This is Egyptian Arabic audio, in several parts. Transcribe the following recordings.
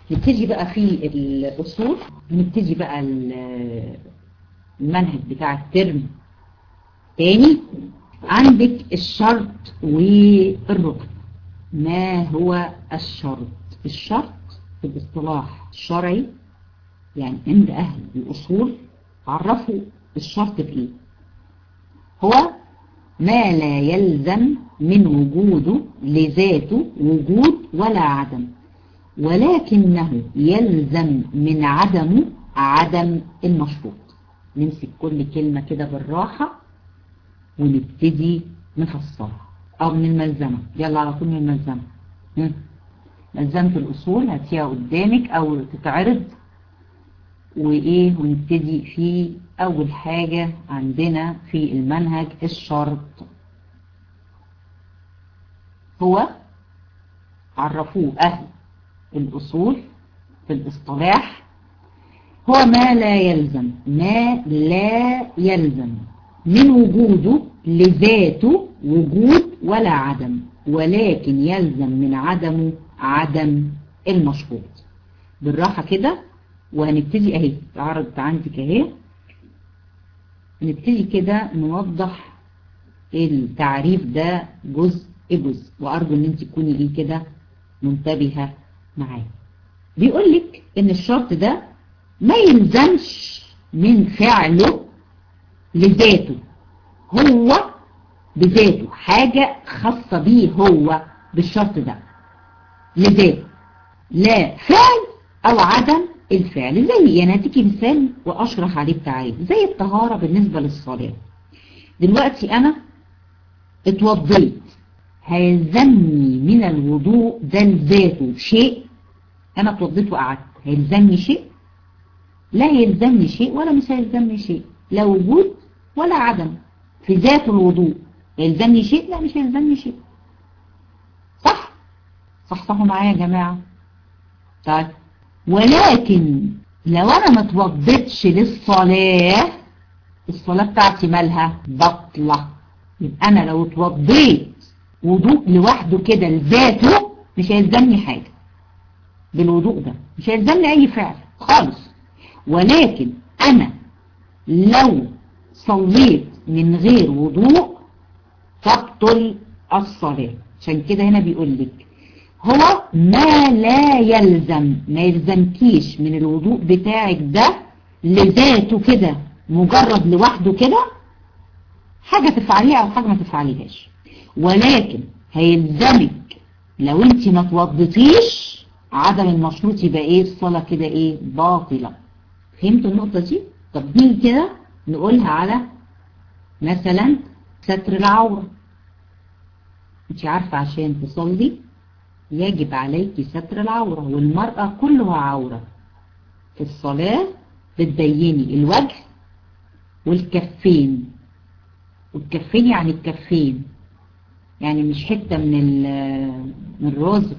نبتدي بقى في الأصول نبتدي بقى المنهج بتاع الترم تاني عندك الشرط والركن ما هو الشرط الشرط في الاصطلاح الشرعي يعني عند أهل الأصول عرفوا الشرط بإيه هو ما لا يلزم من وجوده لذاته وجود ولا عدم ولكنه يلزم من عدمه عدم المشروط نمسك كل كلمة كده بالراحة ونبتدي نفسرها أو من الملزمة يلا على طول من الملزمة ملزمة الأصول هاتيها قدامك أو تتعرض وإيه ونبتدي في أول حاجة عندنا في المنهج الشرط هو عرفوه أهل الأصول في الاصطلاح هو ما لا يلزم ما لا يلزم من وجوده لذاته وجود ولا عدم ولكن يلزم من عدمه عدم المشروط بالراحة كده وهنبتدي اهي العرض عندك اهي نبتدي كده نوضح التعريف ده جزء جزء وارجو ان انت تكوني ايه كده منتبهة معايا بيقول لك ان الشرط ده ما يلزمش من فعله لذاته هو بذاته حاجة خاصة بيه هو بالشرط ده لذاته لا فعل او عدم الفعل زي يعني هديكي مثال واشرح عليه التعريف زي الطهارة بالنسبة للصلاة دلوقتي انا اتوضيت هيلزمني من الوضوء ده لذاته شيء انا اتوضيت وقعدت هيلزمني شيء لا يلزمني شيء ولا مش هيلزمني شيء لا وجود ولا عدم في ذات الوضوء يلزمني شيء لا مش هيلزمني شيء صح صح صحوا معايا يا جماعة طيب ولكن لو انا ما توضيتش للصلاة الصلاة بتاعتي مالها بطلة يبقى انا لو اتوضيت وضوء لوحده كده لذاته مش هيلزمني حاجة بالوضوء ده مش هيلزمني اي فعل خالص ولكن انا لو صليت من غير وضوء تبطل الصلاة عشان كده هنا بيقول لك هو ما لا يلزم ما يلزمكيش من الوضوء بتاعك ده لذاته كده مجرد لوحده كده حاجة تفعليها او حاجة ما تفعليهاش ولكن هيلزمك لو انت ما توضيتيش عدم المشروط يبقى ايه الصلاة كده ايه باطلة فهمتوا النقطة دي طب نيجي كده نقولها على مثلا ستر العورة انت عارفة عشان تصلي يجب عليك ستر العورة والمرأة كلها عورة في الصلاة بتبيني الوجه والكفين والكفين يعني الكفين يعني مش حتة من من الرز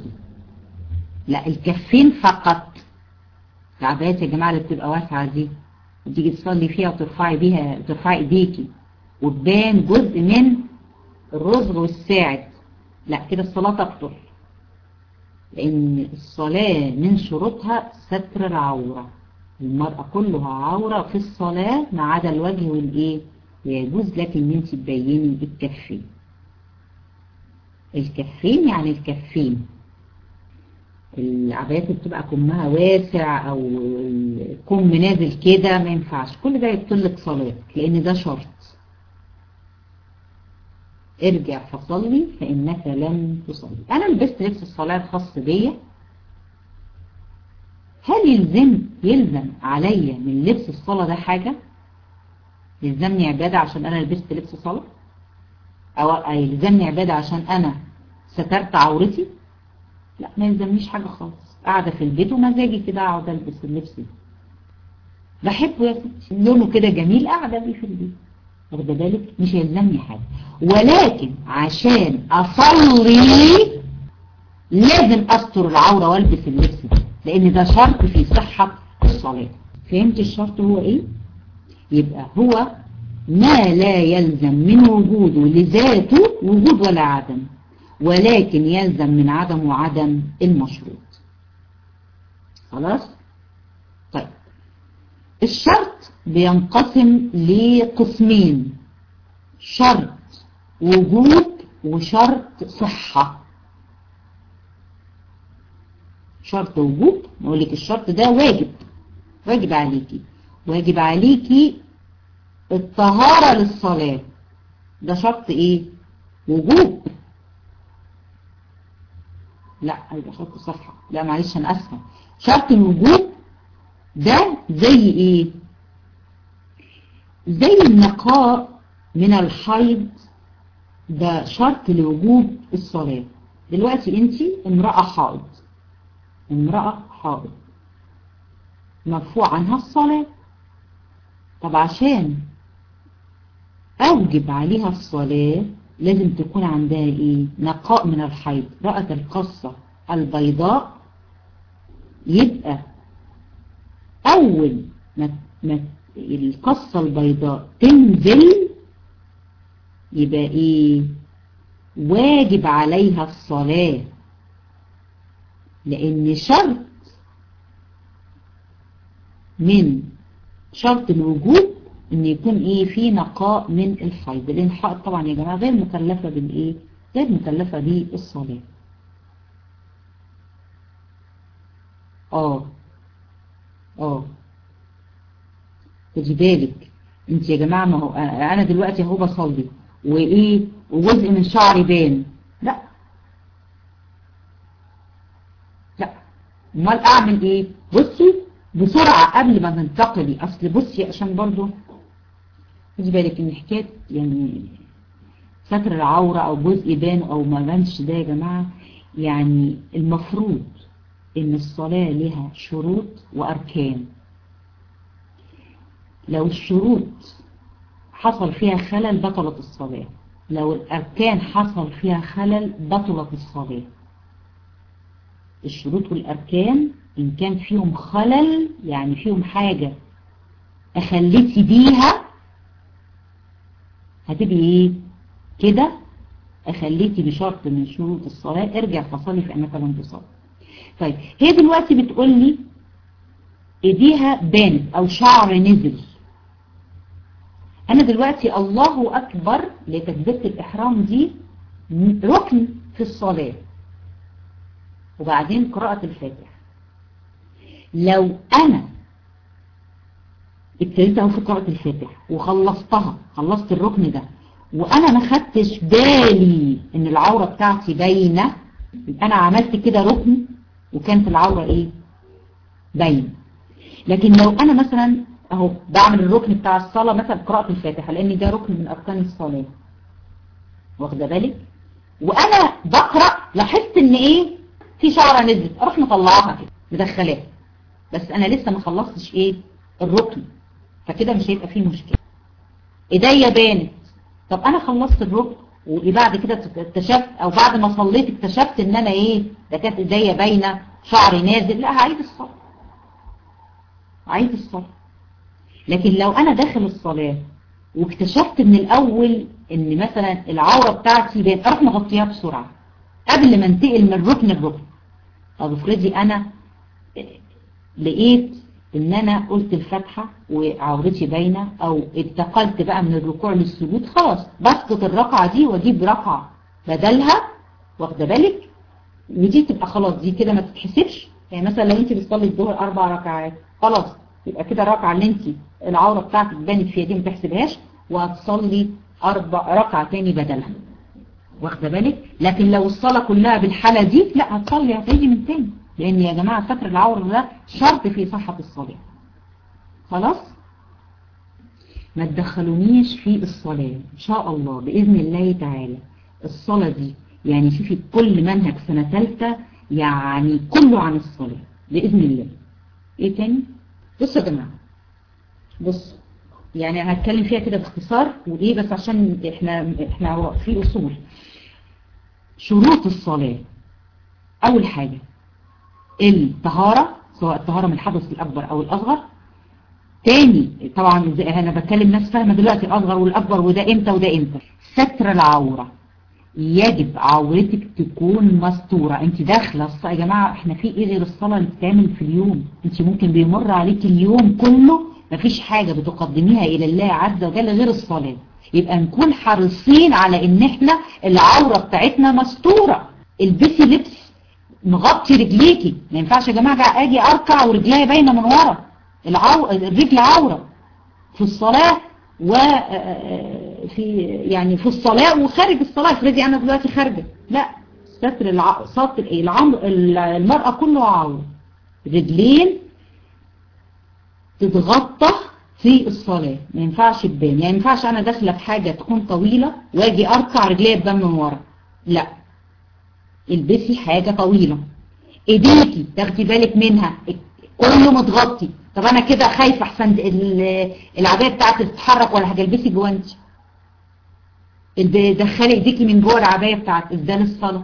لا الكفين فقط العبايات يا جماعة اللي بتبقى واسعة دي وتيجي تصلي فيها وترفعي بيها وترفعي ايديكي وتبان جزء من الرزغ والساعد لا كده الصلاة تبطل لأن الصلاة من شروطها ستر العورة المرأة كلها عورة في الصلاة ما عدا الوجه والإيه يجوز لك ان انت تبيني الكفين الكفين يعني الكفين العبايات اللي بتبقى كمها واسع او الكم نازل كده ما ينفعش كل ده يبطل لك صلاتك لان ده شرط ارجع فصلي فانك لم تصلي انا لبست لبس الصلاة الخاص بيا هل يلزم يلزم عليا من لبس الصلاة ده حاجة يلزمني عبادة عشان انا لبست لبس صلاة او يلزمني عبادة عشان انا سترت عورتي لا ما يلزمنيش حاجة خالص قاعدة في البيت ومزاجي كده اقعد البس اللبس ده بحبه يا ستي لونه كده جميل قاعدة بيه في البيت واخده بالك مش هيلزمني حاجة ولكن عشان اصلي لازم استر العورة والبس اللبس ده لان ده شرط في صحة الصلاة فهمت الشرط هو ايه يبقى هو ما لا يلزم من وجوده لذاته وجود ولا عدم ولكن يلزم من عدم وعدم المشروط خلاص طيب الشرط بينقسم لقسمين شرط وجود وشرط صحة شرط وجود نقول لك الشرط ده واجب واجب عليكي واجب عليكي الطهارة للصلاة ده شرط ايه وجوب لا يبقى شرط صحة لا معلش انا اسفة شرط الوجوب ده زي ايه زي النقاء من الحيض ده شرط لوجوب الصلاة دلوقتي انت امرأة حائض امرأة حائض مرفوع عنها الصلاة طب عشان أوجب عليها الصلاة لازم تكون عندها إيه نقاء من الحيض رأت القصة البيضاء يبقى أول ما, ما القصة البيضاء تنزل يبقى إيه واجب عليها الصلاة لأن شرط من شرط الوجوب ان يكون ايه في نقاء من الحيض لان الحائض طبعا يا جماعه غير مكلفه بالايه غير مكلفه بالصلاه اه اه خدي بالك انت يا جماعه ما هو انا دلوقتي اهو بصلي وايه وجزء من شعري بان لا لا امال اعمل ايه بصي بسرعه قبل ما تنتقلي اصل بصي عشان برضو خدي بالك ان حكايه يعني ستر العوره او جزء بان او ما بانش ده يا جماعه يعني المفروض ان الصلاه لها شروط واركان لو الشروط حصل فيها خلل بطلت الصلاه لو الاركان حصل فيها خلل بطلت الصلاه الشروط والاركان ان كان فيهم خلل يعني فيهم حاجه اخليتي بيها هتبقي ايه كده اخليتي بشرط من شروط الصلاة ارجع فصلي في انك لم تصلي طيب هي دلوقتي بتقول لي ايديها بانت او شعر نزل انا دلوقتي الله اكبر لتكبيرة الاحرام دي ركن في الصلاة وبعدين قراءة الفاتحة لو انا ابتديت اهو في قراءة الفاتحة وخلصتها خلصت الركن ده وانا ما خدتش بالي ان العورة بتاعتي باينة يبقى انا عملت كده ركن وكانت العورة ايه باينة لكن لو انا مثلا اهو بعمل الركن بتاع الصلاة مثلا قراءة الفاتحة لان ده ركن من اركان الصلاة واخده بالك وانا بقرأ لاحظت ان ايه في شعرة نزلت اروح مطلعها كده مدخلاها بس انا لسه ما خلصتش ايه الركن فكده مش هيبقى فيه مشكلة ايديا بانت طب انا خلصت الركن وبعد كده اكتشفت او بعد ما صليت اكتشفت ان انا ايه ده كانت ايديا باينه شعري نازل لا هعيد الصلاه عيد الصلاه لكن لو انا داخل الصلاه واكتشفت من الاول ان مثلا العوره بتاعتي بقت اروح مغطيها بسرعه قبل ما انتقل من ركن الركن طب افرضي انا لقيت ان انا قلت الفاتحة وعورتي باينة او انتقلت بقى من الركوع للسجود خلاص بسقط الركعة دي واجيب ركعة بدلها واخده بالك ودي تبقى خلاص دي كده ما تتحسبش يعني مثلا لو انت بتصلي الظهر اربع ركعات خلاص يبقى كده الركعة اللي انت العورة بتاعتك بانت فيها دي ما تحسبهاش وهتصلي اربع ركعة تاني بدلها واخده بالك لكن لو الصلاة كلها بالحالة دي لا هتصلي هتيجي من تاني لان يا جماعة ستر العورة ده شرط في صحة الصلاة خلاص ما تدخلونيش في الصلاة ان شاء الله بإذن الله تعالى الصلاة دي يعني شوفي كل منهج سنة ثالثة يعني كله عن الصلاة بإذن الله ايه تاني بصوا يا جماعة بص يعني هتكلم فيها كده باختصار وايه بس عشان احنا احنا في اصول شروط الصلاة اول حاجة الطهارة سواء الطهارة من الحدث الأكبر أو الأصغر تاني طبعا أنا بتكلم ناس فاهمة دلوقتي الأصغر والأكبر وده إمتى وده إمتى ستر العورة يجب عورتك تكون مستورة انت داخلة الصلاة يا جماعة احنا في ايه غير الصلاة اللي بتعمل في اليوم انت ممكن بيمر عليك اليوم كله مفيش حاجة بتقدميها الى الله عز وجل غير الصلاة يبقى نكون حريصين على ان احنا العورة بتاعتنا مستورة البسي لبس مغطي رجليكي ما ينفعش يا جماعة اجي اركع ورجلي باينة من ورا العو... الرجل عورة في الصلاة وفي يعني في الصلاة وخارج الصلاة افرضي انا دلوقتي خارجة لا ستر الع... سطر العم... المرأة كله عورة رجلين تتغطى في الصلاة ما ينفعش تبان يعني ما ينفعش انا داخله في حاجة تكون طويلة واجي اركع رجلي تبان من ورا لا البسي حاجة طويلة ايديكي تاخدي بالك منها كله متغطي طب انا كده خايفه احسن العبايه بتاعتي تتحرك ولا حاجه البسي جوانتي دخلي ايديكي من جوه العبايه بتاعت اسدال الصلاه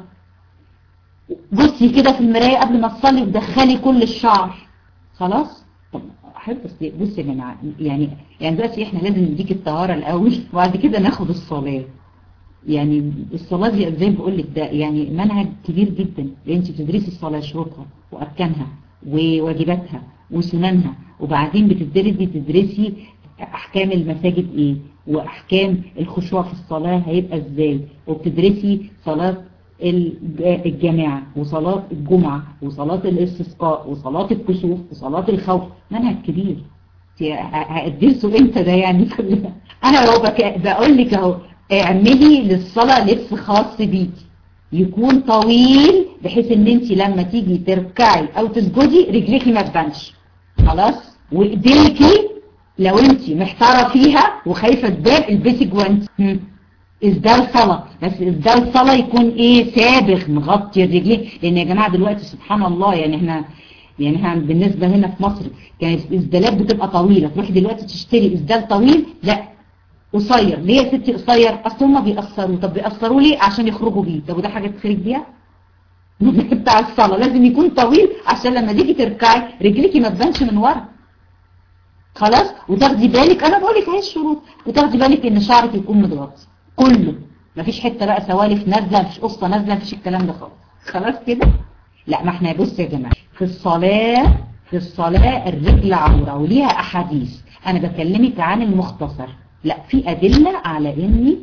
بصي كده في المرايه قبل ما تصلي ودخلي كل الشعر خلاص طب احب بس بصي يا جماعه يعني يعني دلوقتي احنا لازم نديك الطهاره الاول وبعد كده ناخد الصلاه يعني الصلاه دي زي ما بقول لك ده يعني منهج كبير جدا لان انت بتدرسي الصلاه شروطها واركانها وواجباتها وسننها وبعدين بتدرسي تدرسي احكام المساجد ايه واحكام الخشوع في الصلاة هيبقى ازاي وبتدرسي صلاة الجماعة وصلاة الجمعة وصلاة الاستسقاء وصلاة الكسوف وصلاة الخوف منهج كبير هتدرسوا امتى ده يعني كلنا انا لو بقول لك اهو اعملي للصلاة لبس خاص بيكي يكون طويل بحيث ان انت لما تيجي تركعي او تسجدي رجليكي ما تبانش خلاص وايديكي لو انت محتاره فيها وخايفه تبان البسي جوانتي اسدال صلاة بس اسدال صلاة يكون ايه سابغ مغطي الرجلين لان يا جماعة دلوقتي سبحان الله يعني احنا يعني احنا بالنسبة هنا في مصر كانت الاسدالات بتبقى طويلة تروحي دلوقتي تشتري اسدال طويل لا قصير ليه يا ستي قصير اصل هما بيقصروا طب بيقصروا ليه عشان يخرجوا بيه طب وده حاجة تخرج بيها بتاع الصلاة لازم يكون طويل عشان لما تيجي تركعي رجليكي ما تبانش من ورا خلاص وتاخدي بالك انا بقول لك اهي الشروط وتاخدي بالك ان شعرك يكون متغطي كله مفيش حته بقى سوالف نازله مفيش قصه نازله مفيش الكلام ده خالص خلاص كده لا ما احنا بص يا جماعه في الصلاه في الصلاه الرجل عوره وليها احاديث انا بكلمك عن المختصر لا في ادله على ان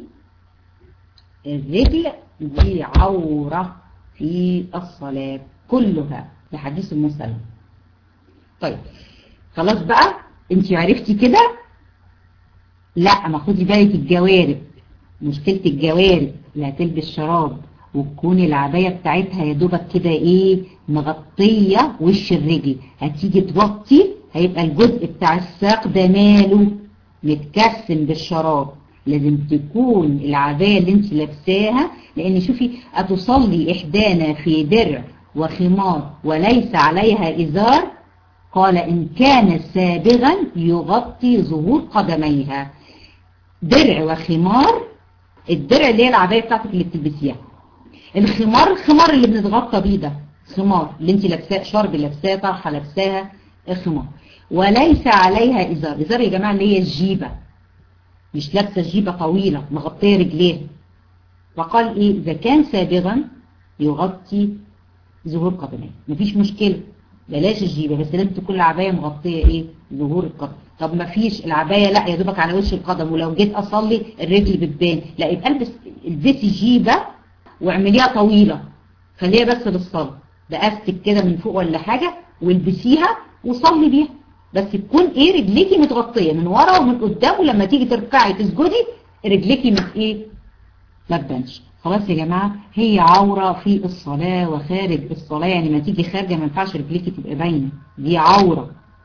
الرجل دي عوره في الصلاه كلها في حديث المسلم طيب خلاص بقى انت عرفتي كده لا ما خدي بالك الجوارب مشكلة الجوارب اللي هتلبس شراب وتكون العباية بتاعتها يا دوبك كده ايه مغطية وش الرجل هتيجي توطي هيبقى الجزء بتاع الساق ده ماله متكسم بالشراب لازم تكون العباية اللي انت لابساها لان شوفي اتصلي احدانا في درع وخمار وليس عليها ازار قال ان كان سابغا يغطي ظهور قدميها درع وخمار الدرع اللي هي العباية بتاعتك اللي بتلبسيها الخمار الخمار اللي بنتغطى بيه ده خمار اللي انت لابساه شرب لابساه طرحه لابساها الخمار وليس عليها ازار ازار يا جماعه اللي هي الجيبه مش لابسه جيبه طويله مغطيه رجليها فقال ايه اذا كان سابغا يغطي ظهور قدميه مفيش مشكله بلاش الجيبه بس لازم تكون العبايه مغطيه ايه ظهور القدم طب ما فيش العبايه لا يا دوبك على وش القدم ولو جيت اصلي الرجل بتبان لا يبقى البس البسي جيبه واعمليها طويله خليها بس للصلاه باستك كده من فوق ولا حاجه والبسيها وصلي بيها بس تكون ايه رجليكي متغطيه من ورا ومن قدام ولما تيجي تركعي تسجدي رجليكي مت ايه ما تبانش خلاص يا جماعه هي عوره في الصلاه وخارج الصلاه يعني ما تيجي خارجه ما ينفعش رجليكي تبقى باينه دي عوره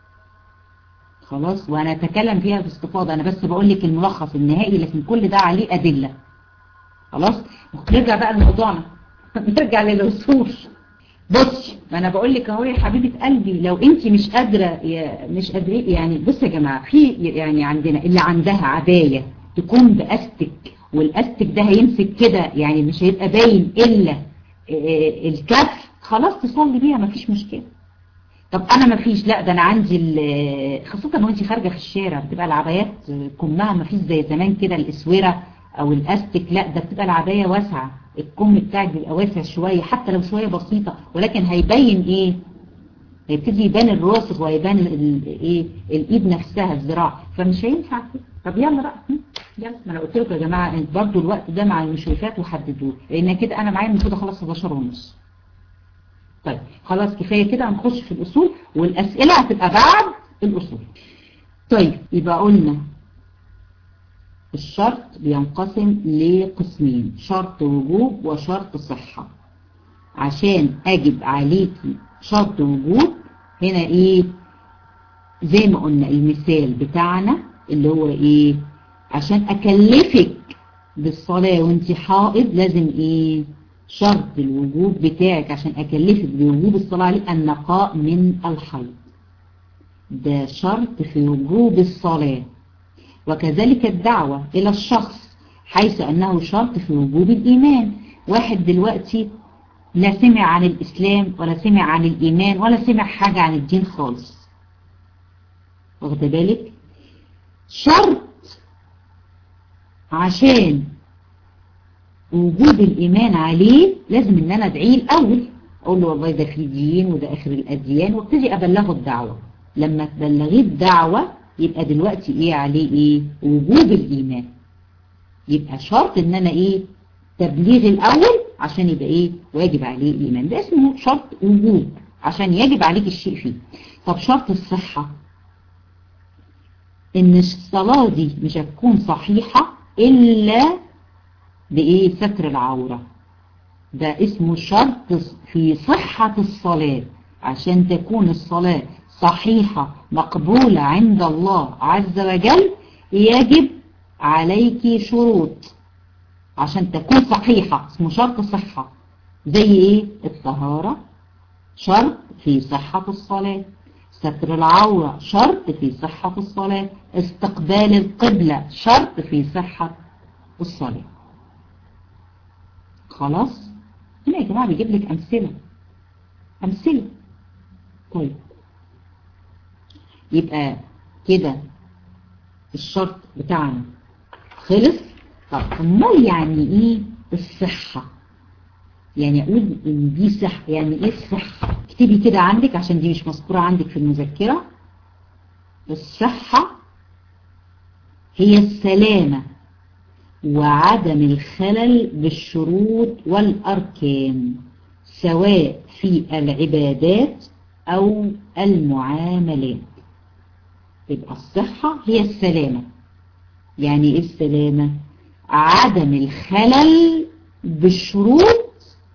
خلاص وانا اتكلم فيها باستفاضه انا بس بقول لك الملخص النهائي لكن كل ده عليه ادله خلاص نرجع بقى لموضوعنا نرجع للوصول بصي ما انا بقول لك اهو يا حبيبه قلبي لو انت مش قادره مش قادرين يعني بص يا جماعه في يعني عندنا اللي عندها عبايه تكون باستك والاستك ده هيمسك كده يعني مش هيبقى باين الا الكف خلاص تصلي بيها مفيش مشكله طب انا مفيش لا ده انا عندي خاصه وانت خارجه في الشارع بتبقى العبايات كمها مفيش زي زمان كده الاسوره او الاستك لا ده بتبقى العباية واسعة الكم بتاعك بيبقى واسع شوية حتى لو شوية بسيطة ولكن هيبين ايه هيبتدي يبان الراسخ وهيبان ايه الايد نفسها الذراع فمش هينفع كده طب يلا بقى يلا ما انا قلت لكم يا جماعه انت برضو الوقت ده مع المشرفات وحددوه لان كده انا معايا المفروض اخلص 11 ونص طيب خلاص كفايه كده هنخش في الاصول والاسئله هتبقى بعد الاصول طيب يبقى قلنا الشرط بينقسم لقسمين شرط وجوب وشرط صحة عشان اجب عليكي شرط وجوب هنا ايه زي ما قلنا المثال بتاعنا اللي هو ايه عشان اكلفك بالصلاة وانت حائض لازم ايه شرط الوجوب بتاعك عشان اكلفك بوجوب الصلاة عليه النقاء من الحيض ده شرط في وجوب الصلاة وكذلك الدعوة إلى الشخص حيث أنه شرط في وجوب الإيمان واحد دلوقتي لا سمع عن الإسلام ولا سمع عن الإيمان ولا سمع حاجة عن الدين خالص واخد بالك شرط عشان وجوب الإيمان عليه لازم إن أنا أدعيه الأول أقول له والله ده في دين وده آخر الأديان وابتدي أبلغه الدعوة لما تبلغيه الدعوة يبقى دلوقتي ايه عليه ايه وجوب الايمان يبقى شرط ان انا ايه تبليغ الاول عشان يبقى ايه واجب عليه الايمان ده اسمه شرط وجوب عشان يجب عليك الشيء فيه طب شرط الصحة ان الصلاة دي مش هتكون صحيحة الا بايه ستر العورة ده اسمه شرط في صحة الصلاة عشان تكون الصلاة صحيحة مقبولة عند الله عز وجل يجب عليك شروط عشان تكون صحيحة اسمه شرط صحة زي ايه الطهارة شرط في صحة الصلاة ستر العورة شرط في صحة الصلاة استقبال القبلة شرط في صحة الصلاة خلاص هنا يا جماعة بيجيب لك أمثلة أمثلة طيب يبقى كده الشرط بتاعنا خلص طب امال يعني ايه الصحة يعني اقول ان دي صحة يعني ايه الصحة اكتبي كده عندك عشان دي مش مذكورة عندك في المذكرة الصحة هي السلامة وعدم الخلل بالشروط والأركان سواء في العبادات أو المعاملات يبقى الصحة هي السلامة يعني ايه السلامة عدم الخلل بالشروط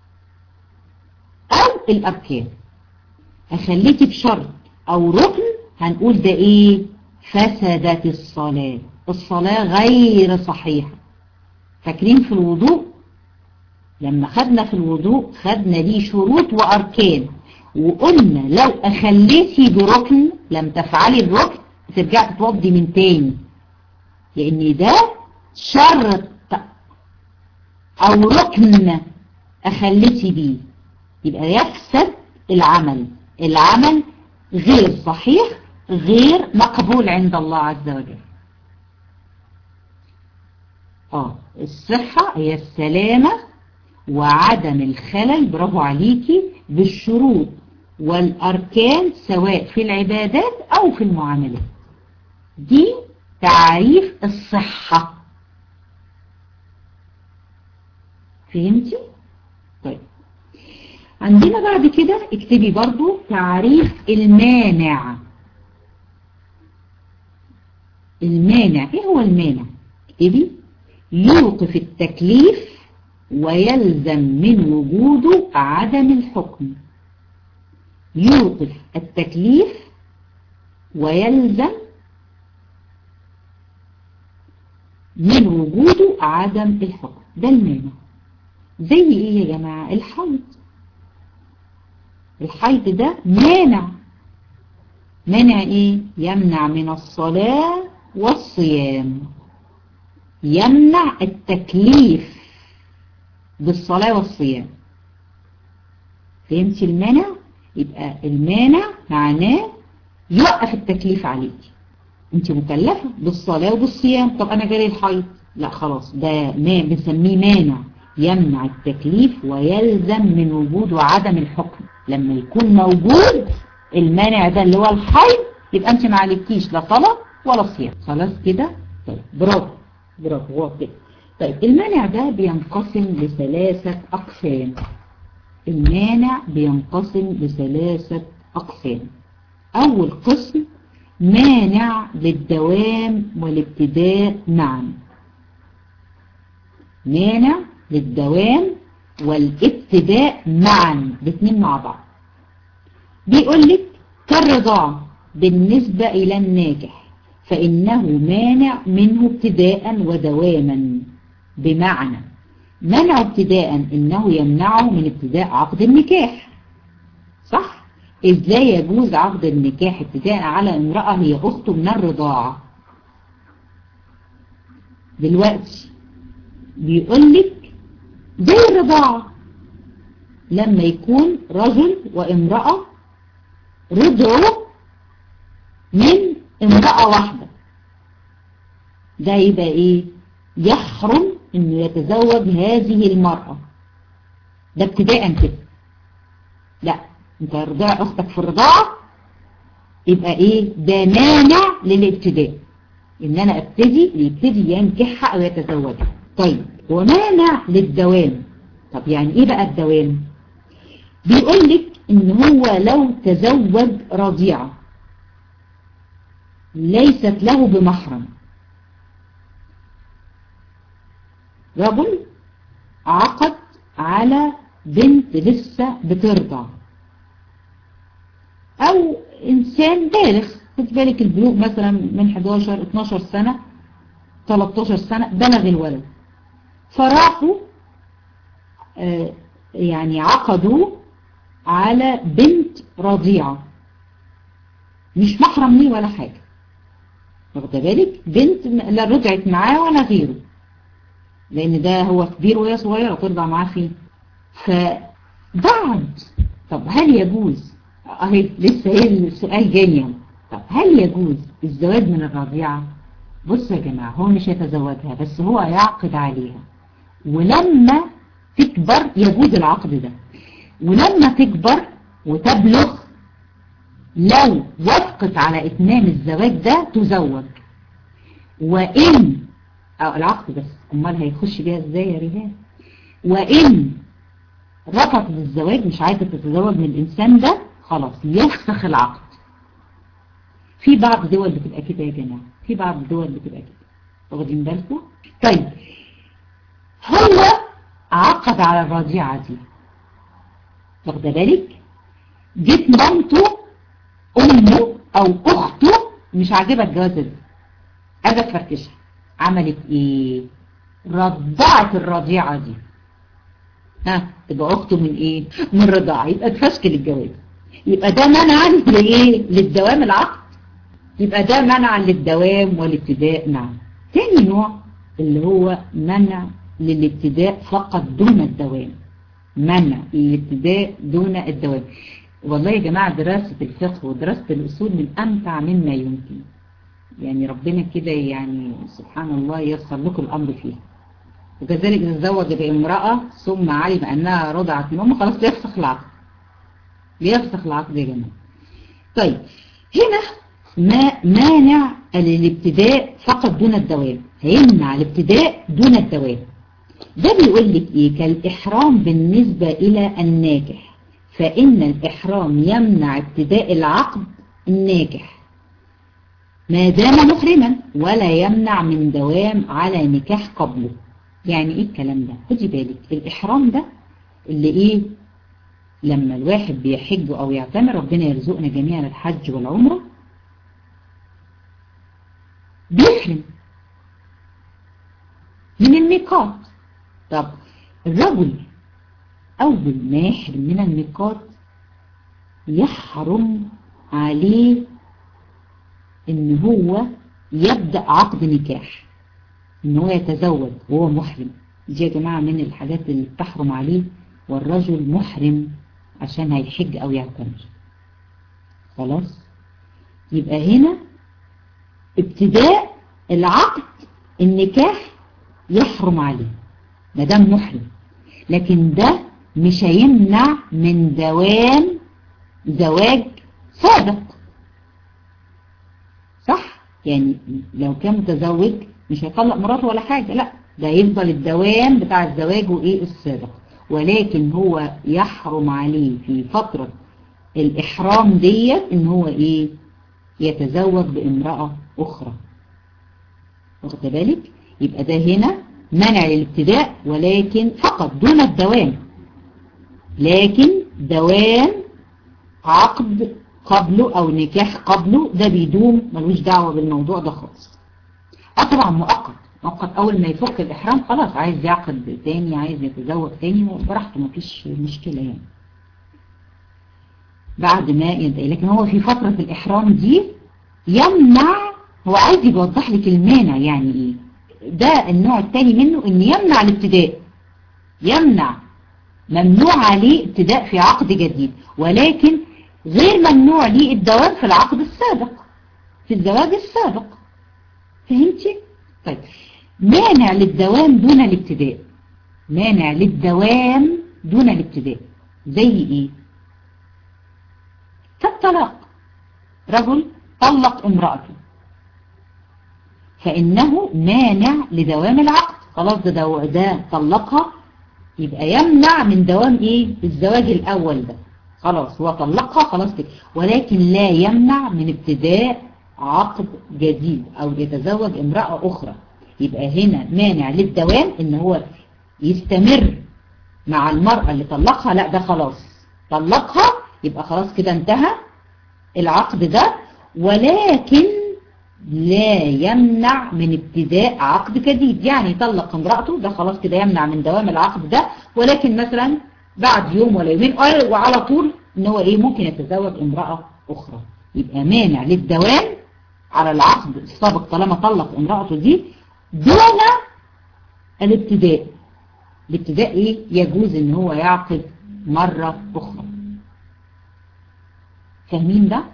او الاركان اخليكي بشرط او ركن هنقول ده ايه فسدت الصلاة الصلاة غير صحيحة فاكرين في الوضوء لما خدنا في الوضوء خدنا ليه شروط واركان وقلنا لو اخليتي بركن لم تفعلي الركن ترجع تتوضي من تاني لان ده شرط او ركن اخليتي بيه يبقى يفسد العمل العمل غير صحيح غير مقبول عند الله عز وجل اه الصحة هي السلامة وعدم الخلل برافو عليكي بالشروط والأركان سواء في العبادات أو في المعاملات دي تعريف الصحة فهمتي؟ طيب عندنا بعد كده اكتبي برضو تعريف المانع المانع ايه هو المانع اكتبي يوقف التكليف ويلزم من وجوده عدم الحكم يوقف التكليف ويلزم من وجوده عدم الحكم ده المانع زي ايه يا جماعة الحيض الحيض ده مانع مانع ايه يمنع من الصلاة والصيام يمنع التكليف بالصلاة والصيام فهمتي المانع يبقى المانع معناه يوقف التكليف عليك انت مكلفة بالصلاة وبالصيام طب انا جالي الحيض لا خلاص ده ما بنسميه مانع يمنع التكليف ويلزم من وجود وعدم الحكم لما يكون موجود المانع ده اللي هو الحيض يبقى انت ما عليكيش لا صلاة ولا صيام خلاص كده طيب برافو برافو هو كده طيب المانع ده بينقسم لثلاثة أقسام المانع بينقسم لثلاثة أقسام أول قسم مانع للدوام والابتداء معا مانع للدوام والابتداء معا الاثنين مع بعض بيقول لك كالرضاعة بالنسبة إلى الناجح فإنه مانع منه ابتداء ودواما بمعنى منع ابتداء إنه يمنعه من ابتداء عقد النكاح صح؟ إزاي يجوز عقد النكاح ابتداء على امرأة هي أخته من الرضاعة دلوقتي بيقول لك زي الرضاعة لما يكون رجل وامرأة رضعوا من امرأة واحدة ده يبقى ايه يحرم انه يتزوج هذه المرأة ده ابتداء كده لا انت رضع اختك في الرضاعة يبقى ايه ده مانع للابتداء ان انا ابتدي يبتدي ينكحها او يتزوجها طيب ومانع للدوام طب يعني ايه بقى الدوام بيقول لك ان هو لو تزوج رضيعة ليست له بمحرم رجل عقد على بنت لسه بترضع او انسان بالغ خد بالك البلوغ مثلا من 11 12 سنة 13 سنة بلغ الولد فراحوا آه يعني عقدوا على بنت رضيعة مش محرم ليه ولا حاجة واخده بالك بنت لا رجعت معاه ولا غيره لان ده هو كبير وهي صغيرة ترضع معاه فيه فبعد طب هل يجوز اهي لسه هي السؤال جاي طب هل يجوز الزواج من الرضيعة بصوا يا جماعة هو مش يتزوجها بس هو يعقد عليها ولما تكبر يجوز العقد ده ولما تكبر وتبلغ لو وافقت على اتمام الزواج ده تزوج وإن أو العقد بس امال هيخش بيها ازاي يا ريهان وإن رفضت الزواج مش عايزة تتزوج من الإنسان ده خلاص يفسخ العقد في بعض دول بتبقى كده يا جماعة في بعض الدول بتبقى كده واخدين بالكم طيب هو عقد على الرضيعة دي واخده بالك جيت مامته امه او اخته مش عاجبها الجوازه دي اجت فركشها عملت ايه رضعت الرضيعه دي ها تبقى اخته من ايه من رضاعه يبقى تفشكل الجواز يبقى ده منعا لايه للدوام العقد يبقى ده منعا للدوام والابتداء نعم تاني نوع اللي هو منع للابتداء فقط دون الدوام منع الابتداء دون الدوام والله يا جماعة دراسة الفقه ودراسة الأصول من أمتع مما يمكن يعني ربنا كده يعني سبحان الله يسر لكم الأمر فيه وكذلك إذا تزوج بامرأة ثم علم أنها رضعت من أمه خلاص بيفسخ العقد بيفسخ العقد يا جماعة طيب هنا ما مانع الابتداء فقط دون الدوام هيمنع الابتداء دون الدوام ده بيقول لك ايه كالإحرام بالنسبة إلى الناجح فإن الإحرام يمنع ابتداء العقد الناجح ما دام محرما ولا يمنع من دوام على نكاح قبله يعني ايه الكلام ده خدي بالك الإحرام ده اللي ايه لما الواحد بيحج أو يعتمر ربنا يرزقنا جميعا الحج والعمرة بيحرم من الميقات طب الرجل أول ما يحرم من الميقات يحرم عليه ان هو يبدأ عقد نكاح ان هو يتزوج وهو محرم دي يا جماعة من الحاجات اللي بتحرم عليه والرجل محرم عشان هيحج او يعتمر خلاص يبقى هنا ابتداء العقد النكاح يحرم عليه ما دام محرم لكن ده مش هيمنع من دوام زواج سابق صح يعني لو كان متزوج مش هيطلق مراته ولا حاجة لا ده يفضل الدوام بتاع الزواج وايه السابق ولكن هو يحرم عليه في فترة الإحرام ديت ان هو ايه يتزوج بامرأة أخرى واخد بالك يبقى ده هنا منع الابتداء ولكن فقط دون الدوام لكن دوام عقد قبله او نكاح قبله ده بيدوم ملوش دعوة بالموضوع ده خالص اه طبعا مؤقت مؤقت اول ما يفك الاحرام خلاص عايز يعقد تاني عايز يتزوج تاني براحته مفيش مشكلة يعني بعد ما ينتهي لكن هو في فترة الاحرام دي يمنع هو عايز يوضح لك المانع يعني ايه ده النوع الثاني منه ان يمنع الابتداء يمنع ممنوع عليه ابتداء في عقد جديد ولكن غير ممنوع ليه الدوام في العقد السابق في الزواج السابق فهمتي؟ طيب مانع للدوام دون الابتداء مانع للدوام دون الابتداء زي ايه كالطلاق رجل طلق امرأته فإنه مانع لدوام العقد خلاص ده, دو... ده طلقها يبقى يمنع من دوام ايه الزواج الاول ده خلاص هو طلقها خلاص كده ولكن لا يمنع من ابتداء عقد جديد او يتزوج امرأة اخرى يبقى هنا مانع للدوام ان هو يستمر مع المرأة اللي طلقها لا ده خلاص طلقها يبقى خلاص كده انتهى العقد ده ولكن لا يمنع من ابتداء عقد جديد يعني يطلق امرأته ده خلاص كده يمنع من دوام العقد ده ولكن مثلا بعد يوم ولا يومين وعلى طول ان هو ايه ممكن يتزوج امرأة اخرى يبقى مانع للدوام على العقد السابق طالما طلق امرأته دي دون الابتداء الابتداء ايه يجوز ان هو يعقد مرة اخرى فاهمين ده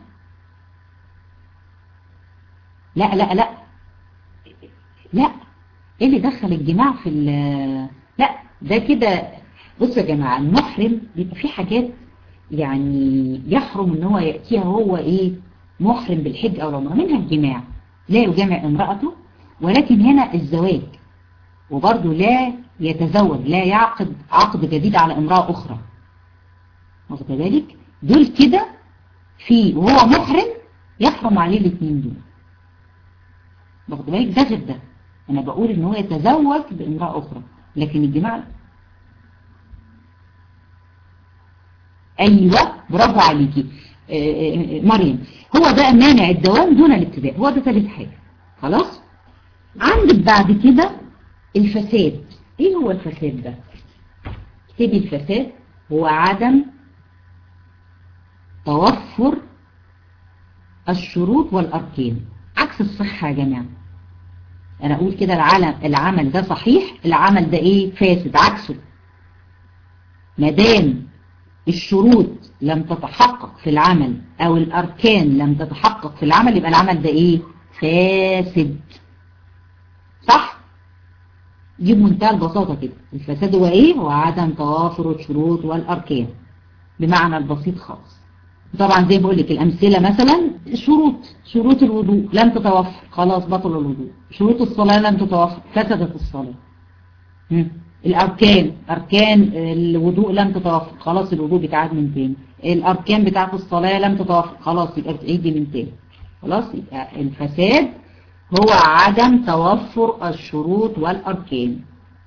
لا لا لا لا ايه اللي دخل الجماع في لا ده كده بصوا يا جماعة المحرم بيبقى فيه حاجات يعني يحرم ان هو يأتيها هو ايه محرم بالحج او العمره منها الجماع لا يجامع امرأته ولكن هنا الزواج وبرضه لا يتزوج لا يعقد عقد جديد على امرأة اخرى واخد بالك دول كده في وهو محرم يحرم عليه الاثنين دول واخد بالك ده غير ده انا بقول ان هو يتزوج بامرأة اخرى لكن الجماع ايوه برافو عليكي مريم هو ده مانع الدوام دون الابتداء هو ده ثالث حاجة خلاص عندك بعد كده الفساد ايه هو الفساد ده اكتبي الفساد هو عدم توفر الشروط والاركان عكس الصحة يا جماعة انا اقول كده العمل العمل ده صحيح العمل ده ايه فاسد عكسه مدام الشروط لم تتحقق في العمل او الاركان لم تتحقق في العمل يبقى العمل ده ايه فاسد صح دي بمنتهى البساطة كده الفساد هو ايه هو عدم توافر الشروط والاركان بمعنى البسيط خالص طبعا زي بقول لك الامثلة مثلا شروط شروط الوضوء لم تتوفر خلاص بطل الوضوء شروط الصلاة لم تتوفر فسدت الصلاة الأركان أركان الوضوء لم تتوفر خلاص الوضوء بيتعاد من تاني الأركان بتاعت الصلاة لم تتوفر خلاص يبقى بتعيدي من تاني خلاص يبقى الفساد هو عدم توفر الشروط والأركان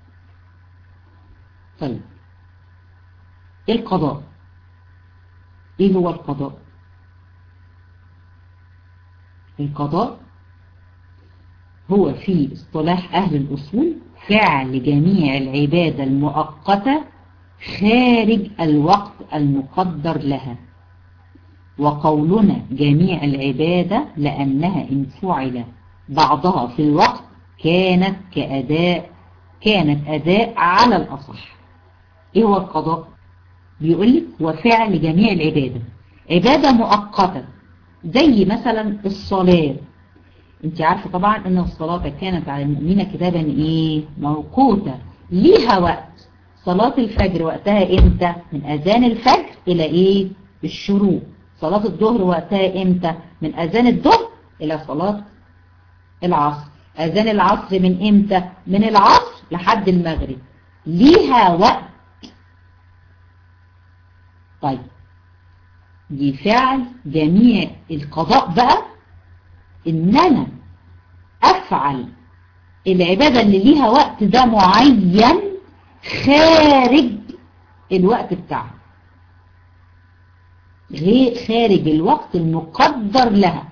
طيب القضاء ايه هو القضاء القضاء هو في اصطلاح أهل الأصول فعل جميع العبادة المؤقتة خارج الوقت المقدر لها وقولنا جميع العبادة لأنها إن فعل بعضها في الوقت كانت كأداء كانت أداء على الأصح إيه هو القضاء؟ بيقول لك هو فعل جميع العبادة عبادة مؤقتة زي مثلا الصلاة انت عارفة طبعا ان الصلاة كانت على المؤمنين كتابا ايه موقوتة ليها وقت صلاة الفجر وقتها امتى من اذان الفجر الى ايه الشروق صلاة الظهر وقتها امتى من اذان الظهر الى صلاة العصر اذان العصر من امتى من العصر لحد المغرب ليها وقت طيب دي فعل جميع القضاء بقى ان انا افعل العبادة اللي ليها وقت ده معين خارج الوقت بتاعها غير خارج الوقت المقدر لها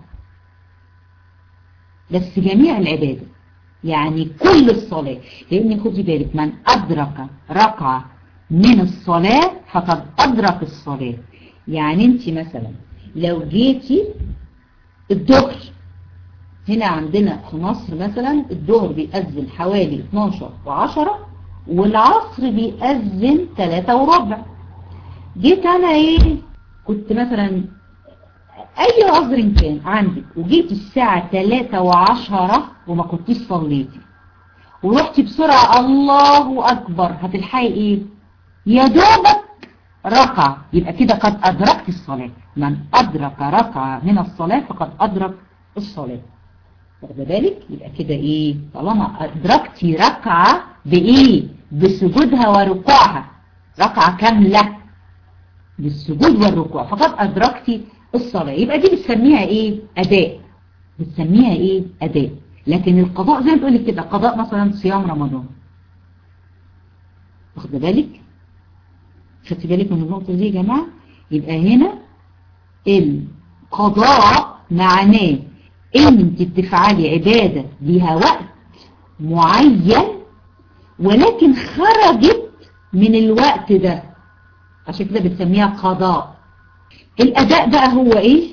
بس جميع العبادة يعني كل الصلاة لان خدي بالك من ادرك ركعة من الصلاة فقد ادرك الصلاة يعني انت مثلا لو جيتي الظهر هنا عندنا في مصر مثلا الظهر بيأذن حوالي 12 و10 والعصر بيأذن 3 وربع جيت انا ايه كنت مثلا اي عذر كان عندك وجيت الساعة 3 و10 وما كنتيش صليتي ورحتي بسرعة الله اكبر هتلحقي ايه يا دوبك ركعة يبقى كده قد ادركت الصلاة من ادرك ركعة من الصلاة فقد ادرك الصلاة واخد بالك يبقى كده ايه طالما ادركتي ركعة بايه بسجودها وركوعها ركعة كاملة بالسجود والركوع فقد ادركتي الصلاة يبقى دي بتسميها ايه اداء بتسميها ايه اداء لكن القضاء زي ما تقول لك كده قضاء مثلا صيام رمضان واخد بالك خدت بالك من النقطة دي يا جماعة يبقى هنا القضاء معناه ان انت بتفعلي عبادة ليها وقت معين ولكن خرجت من الوقت ده عشان كده بتسميها قضاء الاداء بقى هو ايه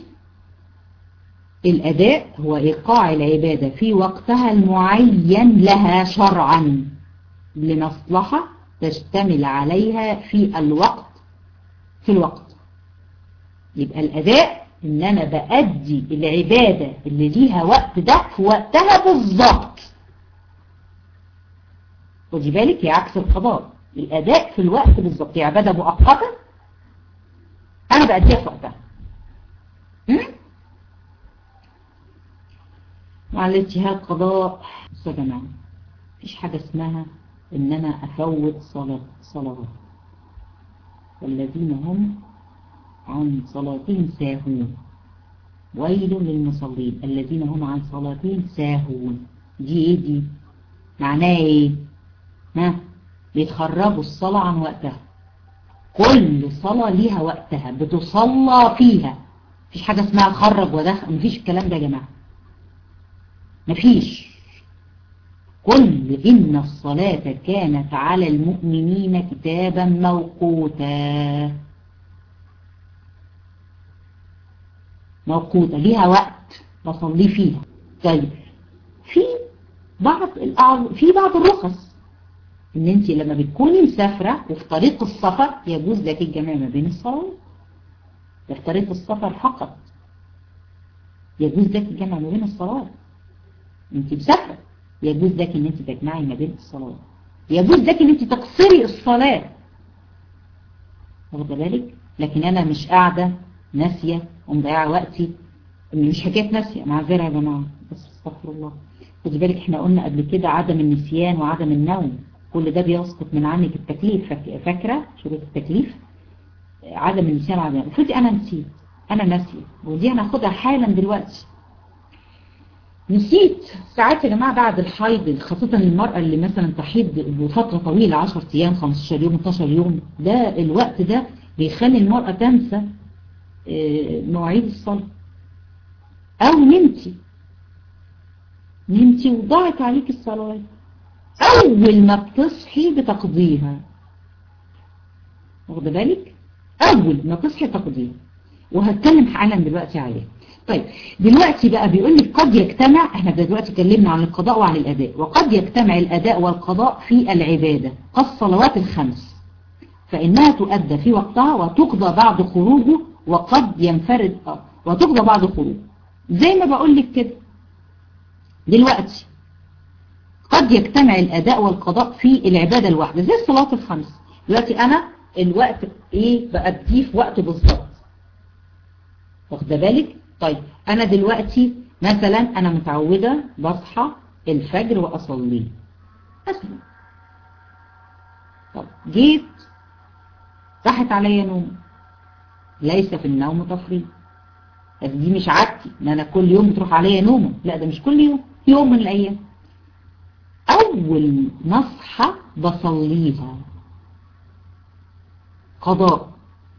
الاداء هو ايقاع العبادة في وقتها المعين لها شرعا لمصلحة تشتمل عليها في الوقت في الوقت يبقى الاداء ان انا بأدي العبادة اللي ليها وقت ده في وقتها بالظبط خدي بالك هي عكس القضاء الاداء في الوقت بالظبط هي عبادة مؤقتة انا بأديها في وقتها مع الاجتهاد قضاء بصوا يا جماعه مفيش حاجة اسمها ان انا افوت صلاة صلاة والذين هم عن صلاتهم ساهون ويل للمصلين الذين هم عن صلاتهم ساهون دي ايه دي معناها ايه ها بيخرجوا الصلاة عن وقتها كل صلاة ليها وقتها بتصلى فيها مفيش حاجة اسمها خرج ودخل مفيش الكلام ده يا جماعة مفيش كل إن الصلاة كانت على المؤمنين كتابا موقوتا موقوتة ليها وقت بصلي فيها طيب في بعض الأعض... في بعض الرخص ان انت لما بتكوني مسافرة وفي طريق السفر يجوز لك الجمع ما بين الصلوات ده في طريق السفر فقط يجوز لك الجمع ما بين الصلوات انت مسافرة يجوز لك ان انت تجمعي ما بين الصلوات يجوز لك ان انت تقصري الصلاة واخد بالك لكن انا مش قاعدة ناسية ومضيعة وقتي مش حكاية ناسية معذرة يا جماعة بس استغفر الله خدي بالك احنا قلنا قبل كده عدم النسيان وعدم النوم كل ده بيسقط من عنك التكليف فاكرة شروط التكليف عدم النسيان وعدم افرضي انا نسيت انا ناسية ودي هناخدها حالا دلوقتي نسيت ساعات يا جماعة بعد الحيض خاصة المرأة اللي مثلا تحيض بفترة طويلة 10 ايام 15 يوم 12 يوم ده الوقت ده بيخلي المرأة تنسى مواعيد الصلاة او نمتي نمتي وضاعت عليك الصلوات اول ما بتصحي بتقضيها واخد بالك اول ما تصحي تقضيها وهتكلم حالا دلوقتي عليها طيب دلوقتي بقى بيقول لك قد يجتمع احنا دلوقتي اتكلمنا عن القضاء وعن الاداء وقد يجتمع الاداء والقضاء في العبادة كالصلوات الخمس فانها تؤدى في وقتها وتقضى بعد خروجه وقد ينفرد وتقضى بعد خروجه زي ما بقول لك كده دلوقتي قد يجتمع الأداء والقضاء في العبادة الواحدة زي الصلاة الخمس دلوقتي أنا الوقت إيه بأديه في وقت بالظبط واخد بالك طيب أنا دلوقتي مثلا أنا متعودة بصحى الفجر وأصلي مثلا طب جيت راحت عليا نوم ليس في النوم تفريط بس دي مش عادتي ان انا كل يوم بتروح عليا نومه لا ده مش كل يوم يوم من الايام اول ما اصحى بصليها قضاء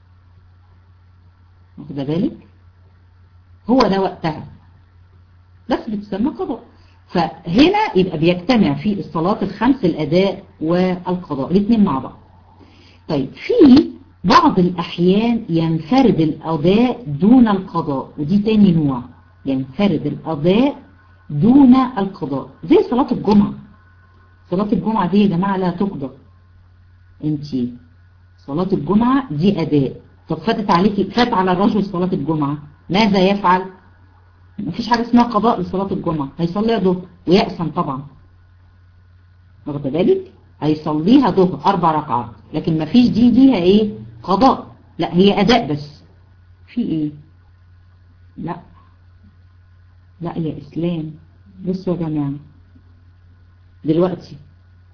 واخده بالك هو ده وقتها بس بتسمى قضاء فهنا يبقى بيجتمع في الصلاة الخمس الأداء والقضاء الاثنين مع بعض طيب في بعض الأحيان ينفرد الأداء دون القضاء ودي تاني نوع ينفرد الأداء دون القضاء زي صلاة الجمعة صلاة الجمعة دي يا جماعة لا تقضى انتي صلاة الجمعة دي أداء طب فاتت عليكي فات على الرجل صلاة الجمعة ماذا يفعل مفيش حاجة اسمها قضاء لصلاة الجمعة هيصليها ظهر ويأسم طبعا واخد بالك هيصليها ظهر أربع ركعات لكن مفيش دي ليها ايه قضاء لا هي أداء بس في ايه لا لا يا إسلام بصوا يا جماعة دلوقتي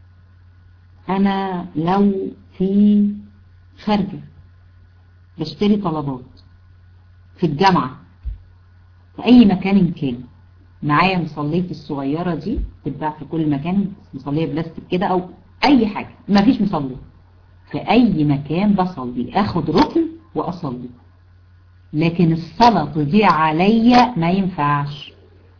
أنا لو في خارجة بشتري طلبات في الجامعة في أي مكان كان معايا مصلية الصغيرة دي تتباع في كل مكان مصلية بلاستيك كده أو أي حاجة ما فيش مصلية في أي مكان بصلي أخد ركن وأصلي لكن الصلاة تضيع عليا ما ينفعش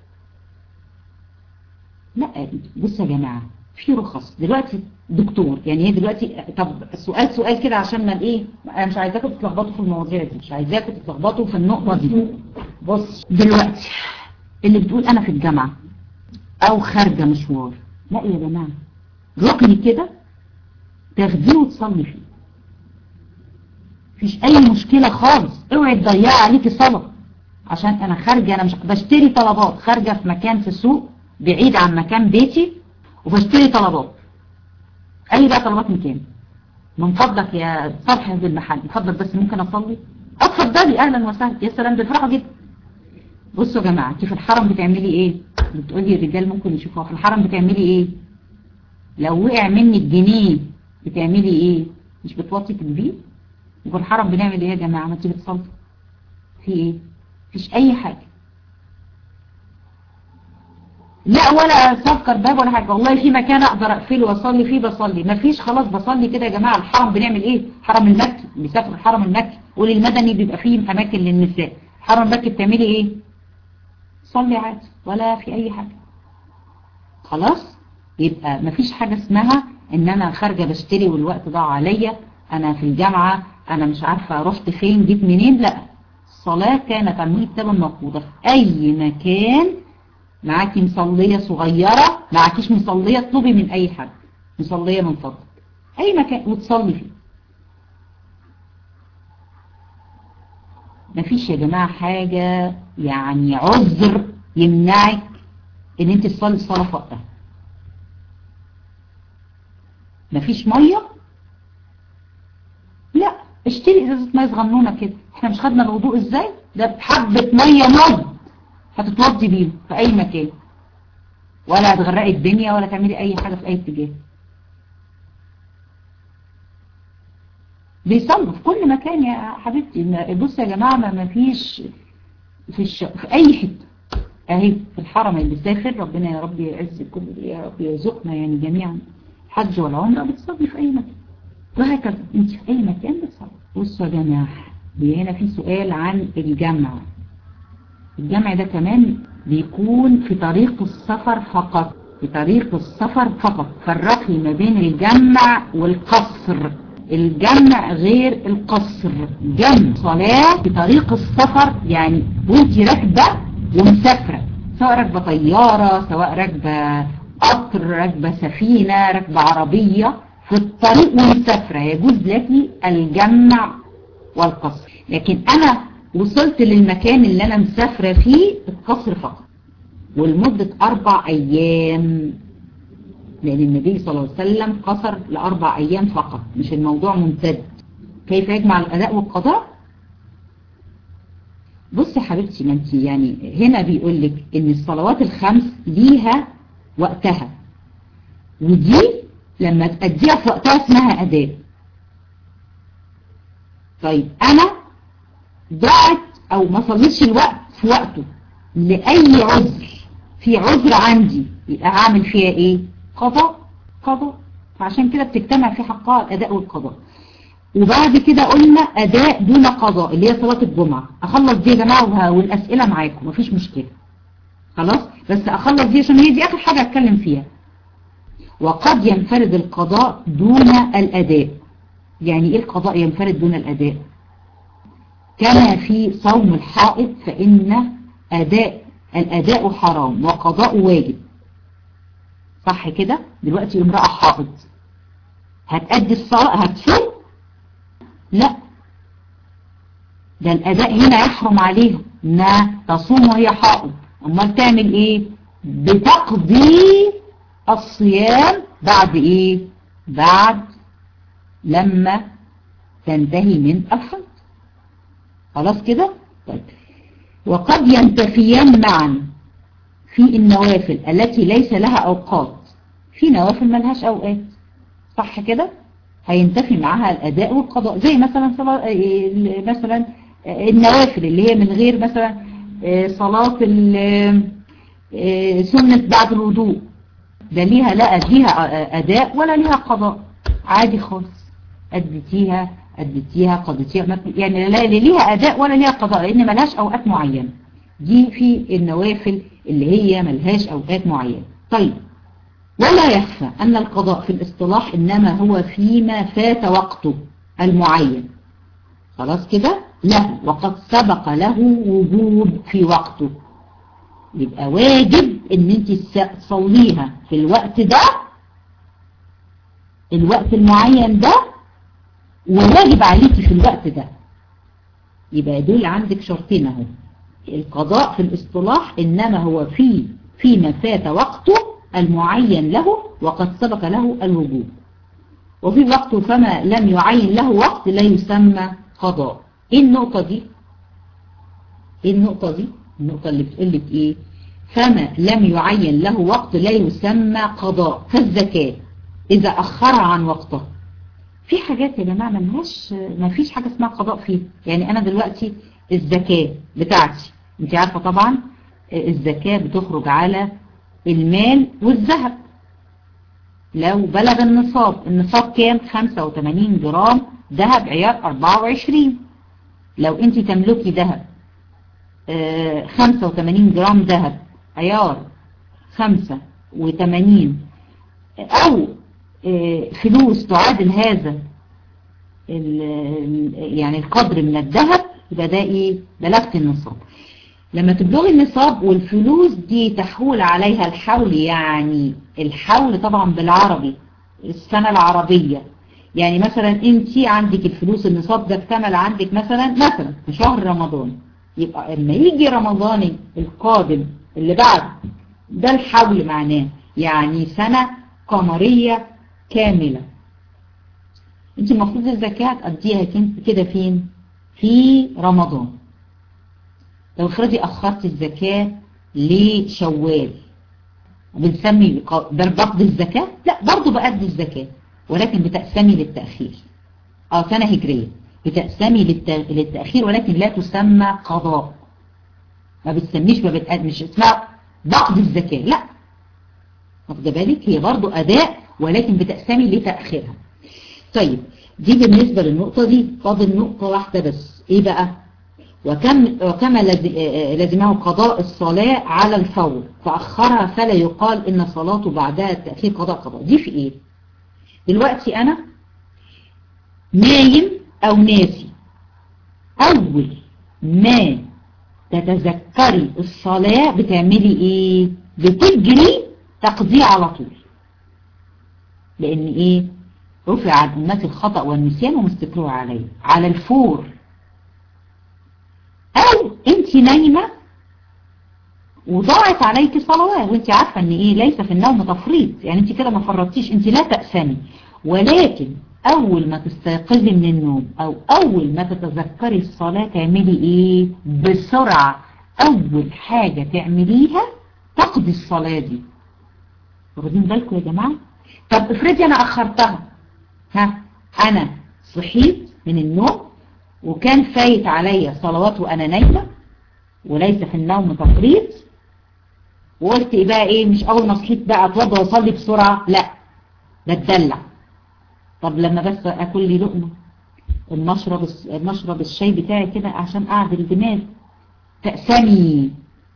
لا بصوا يا جماعة في رخص دلوقتي دكتور يعني هي دلوقتي طب سؤال سؤال كده عشان ما ايه انا مش عايزاكم تتلخبطوا في المواضيع دي مش عايزاكم تتلخبطوا في النقطة دي بص دلوقتي اللي بتقول انا في الجامعة او خارجة مشوار لا يا جماعة ركني كده تاخديه وتصلي فيه مفيش اي مشكلة خالص اوعي تضيعي عليكي صلاة عشان انا خارجة انا مش بشتري طلبات خارجة في مكان في السوق بعيد عن مكان بيتي وبشتري طلبات اي بقى طلبات مكان من فضلك يا صاحب المحل من فضلك بس ممكن اصلي اتفضلي اهلا وسهلا يا سلام بيفرحوا جدا بصوا يا جماعه انت في الحرم بتعملي ايه بتقولي الرجال ممكن يشوفوها في الحرم بتعملي ايه لو وقع منك جنيه بتعملي ايه مش بتوطي تكبير وفي الحرم بنعمل ايه يا جماعه ما تيجي تصلي في ايه مفيش اي حاجه لا ولا سكر باب ولا حاجة والله في مكان اقدر اقفله واصلي فيه بصلي مفيش خلاص بصلي كده يا جماعة الحرم بنعمل ايه حرم المكي بيسافر الحرم المكي وللمدني بيبقى فيه اماكن للنساء حرم المكي بتعملي ايه صلي عادي ولا في اي حاجة خلاص يبقى مفيش حاجة اسمها ان انا خارجة بشتري والوقت ضاع عليا انا في الجامعة انا مش عارفة رحت فين جيت منين لا الصلاة كانت عن كتابا موجودة في اي مكان معاكي مصلية صغيرة معاكيش مصلية اطلبي من اي حد مصلية من فضلك اي مكان وتصلي فيه مفيش يا جماعة حاجة يعني عذر يمنعك ان انت تصلي الصلاة في وقتها مفيش مية لا اشتري ازازة مية صغنونة كده احنا مش خدنا الوضوء ازاي ده بحبة مية نض هتتوضي بيه في اي مكان ولا هتغرقي الدنيا ولا تعملي اي حاجة في اي اتجاه بيصلوا في كل مكان يا حبيبتي بص يا جماعة ما فيش في, الش... في اي حتة اهي في الحرم اللي سافر ربنا يا رب يعز الكل يا رب يرزقنا يعني جميعا الحج والعمرة بتصلي في اي مكان وهكذا انت في اي مكان بتصلي بصوا يا جماعة هنا في سؤال عن الجمع الجمع ده كمان بيكون في طريق السفر فقط في طريق السفر فقط فرقي ما بين الجمع والقصر الجمع غير القصر جمع صلاة في طريق السفر يعني وانت راكبة ومسافرة سواء راكبة طيارة سواء راكبة قطر راكبة سفينة راكبة عربية في الطريق ومسافرة يجوز لك الجمع والقصر لكن انا وصلت للمكان اللي انا مسافرة فيه القصر فقط ولمدة أربع أيام لأن النبي صلى الله عليه وسلم قصر لأربع أيام فقط مش الموضوع ممتد كيف يجمع الأداء والقضاء بص يا حبيبتي ما انت يعني هنا بيقول لك ان الصلوات الخمس ليها وقتها ودي لما تأديها في وقتها اسمها أداء طيب أنا ضاعت أو ما صليتش الوقت في وقته لأي عذر في عذر عندي يبقى هعمل فيها ايه قضاء قضاء فعشان كده بتجتمع في حقها الأداء والقضاء وبعد كده قلنا أداء دون قضاء اللي هي صلاة الجمعة أخلص دي يا جماعة والأسئلة معاكم مفيش مشكلة خلاص بس أخلص دي عشان هي دي آخر حاجة أتكلم فيها وقد ينفرد القضاء دون الأداء يعني إيه القضاء ينفرد دون الأداء كما في صوم الحائط فإن أداء الأداء حرام وقضاء واجب صح كده دلوقتي امرأة حائط هتأدي الصلاة هتصوم لا ده الأداء هنا يحرم عليها انها تصوم وهي حائض امال تعمل ايه بتقضي الصيام بعد ايه بعد لما تنتهي من الحيض خلاص كده طيب وقد ينتفيان معا في النوافل التي ليس لها أوقات في نوافل ملهاش أوقات صح كده هينتفي معها الأداء والقضاء زي مثلا صلاة مثلا النوافل اللي هي من غير مثلا صلاة سنة بعد الوضوء ده ليها لا ليها أداء ولا ليها قضاء عادي خالص أديتيها أديتيها قضيتيها يعني لا ليها أداء ولا ليها قضاء لأن ملهاش أوقات معينة دي في النوافل اللي هي ملهاش أوقات معينة طيب ولا يخفى أن القضاء في الاصطلاح إنما هو فيما فات وقته المعين خلاص كده له وقد سبق له وجود في وقته يبقى واجب ان انت تصليها في الوقت ده الوقت المعين ده وواجب عليكي في الوقت ده يبقى دول عندك شرطين اهو القضاء في الاصطلاح انما هو في فيما فات وقته المعين له وقد سبق له الوجوب وفي وقته فما لم يعين له وقت لا يسمى قضاء ايه النقطة دي ايه النقطة دي النقطة اللي بتقولك ايه فما لم يعين له وقت لا يسمى قضاء كالزكاة اذا اخرها عن وقتها في حاجات يا جماعة ملهاش ما فيش حاجة اسمها قضاء فيه يعني انا دلوقتي الزكاة بتاعتي انت عارفة طبعا الزكاة بتخرج على المال والذهب لو بلغ النصاب النصاب كام 85 جرام ذهب عيار 24 لو انت تملكي ذهب 85 جرام ذهب عيار 85 او فلوس تعادل هذا يعني القدر من الذهب يبقى ده ايه بلغت النصاب لما تبلغي النصاب والفلوس دي تحول عليها الحول يعني الحول طبعا بالعربي السنة العربية يعني مثلا انت عندك الفلوس النصاب ده اكتمل عندك مثلا مثلا في شهر رمضان يبقى لما يجي رمضان القادم اللي بعد ده الحول معناه يعني سنة قمرية كاملة انت المفروض الزكاة تقضيها كده فين في رمضان لو افرضي اخرت الزكاة لشوال بنسمي ده بقضي الزكاة لا برضه بأدي الزكاة ولكن بتقسمي للتأخير اه سنة هجرية بتقسمي للتأخير ولكن لا تسمى قضاء ما بتسميش ما بتقد مش اسمها بقضي الزكاة لا واخده بالك هي برضه أداء ولكن بتقسمي لتأخيرها طيب دي بالنسبة للنقطة دي فاضل نقطة واحدة بس ايه بقى وكم وكما لزمه قضاء الصلاة على الفور فأخرها فلا يقال إن صلاته بعدها التأخير قضاء قضاء دي في إيه دلوقتي أنا نايم أو ناسي أول ما تتذكري الصلاة بتعملي إيه بتجري تقضيه على طول لأن إيه رفع عن أمتي الخطأ والنسيان ومستكروه عليه على الفور او انت نايمة وضاعت عليك صلوات وانت عارفة ان ايه ليس في النوم تفريط يعني انت كده ما فرطتيش انت لا تأسمي ولكن اول ما تستيقظي من النوم او اول ما تتذكري الصلاة تعملي ايه بسرعة اول حاجة تعمليها تقضي الصلاة دي واخدين بالكم يا جماعة طب افرضي انا اخرتها ها انا صحيت من النوم وكان فايت عليا صلوات وانا نايمة وليس في النوم تفريط وقلت ايه بقى ايه مش اول ما صحيت بقى اتوضى واصلي بسرعة لا بتدلع طب لما بس اكل لي لقمة المشرب المشرب الشاي بتاعي كده عشان اعدل الدماغ تأسمي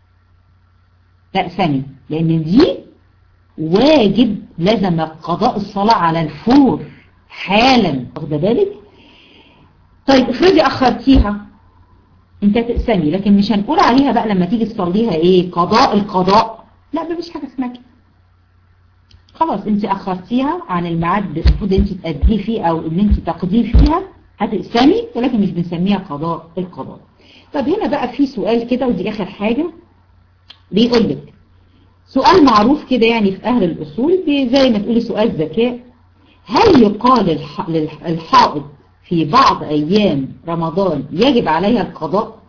تأسمي لان دي واجب لازم قضاء الصلاة على الفور حالا واخده بالك طيب افرضي اخرتيها انت تقسمي لكن مش هنقول عليها بقى لما تيجي تصليها ايه قضاء القضاء لا مفيش حاجة اسمها كده خلاص انت اخرتيها عن الميعاد المفروض انت تأديه فيه او ان انت تقضيه فيها هتقسمي ولكن مش بنسميها قضاء القضاء طب هنا بقى في سؤال كده ودي اخر حاجة بيقول لك سؤال معروف كده يعني في اهل الاصول زي ما تقولي سؤال ذكاء هل يقال الحائض في بعض ايام رمضان يجب عليها القضاء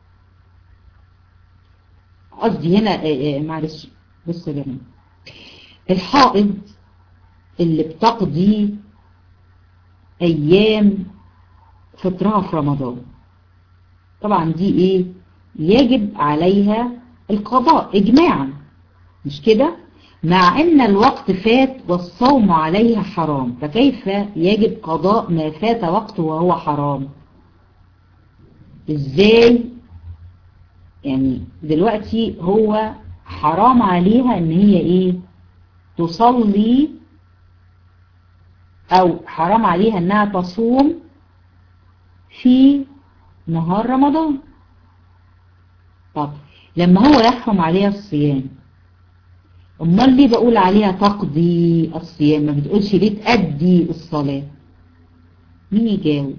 قصدي هنا معلش بص يا جماعه الحائض اللي بتقضي ايام فطرها في رمضان طبعا دي ايه يجب عليها القضاء اجماعا مش كده مع ان الوقت فات والصوم عليها حرام فكيف يجب قضاء ما فات وقته وهو حرام ازاي يعني دلوقتي هو حرام عليها ان هي ايه تصلي او حرام عليها انها تصوم في نهار رمضان طب لما هو يحرم عليها الصيام امال ليه بقول عليها تقضي الصيام ما بتقولش ليه تأدي الصلاة مين يجاوب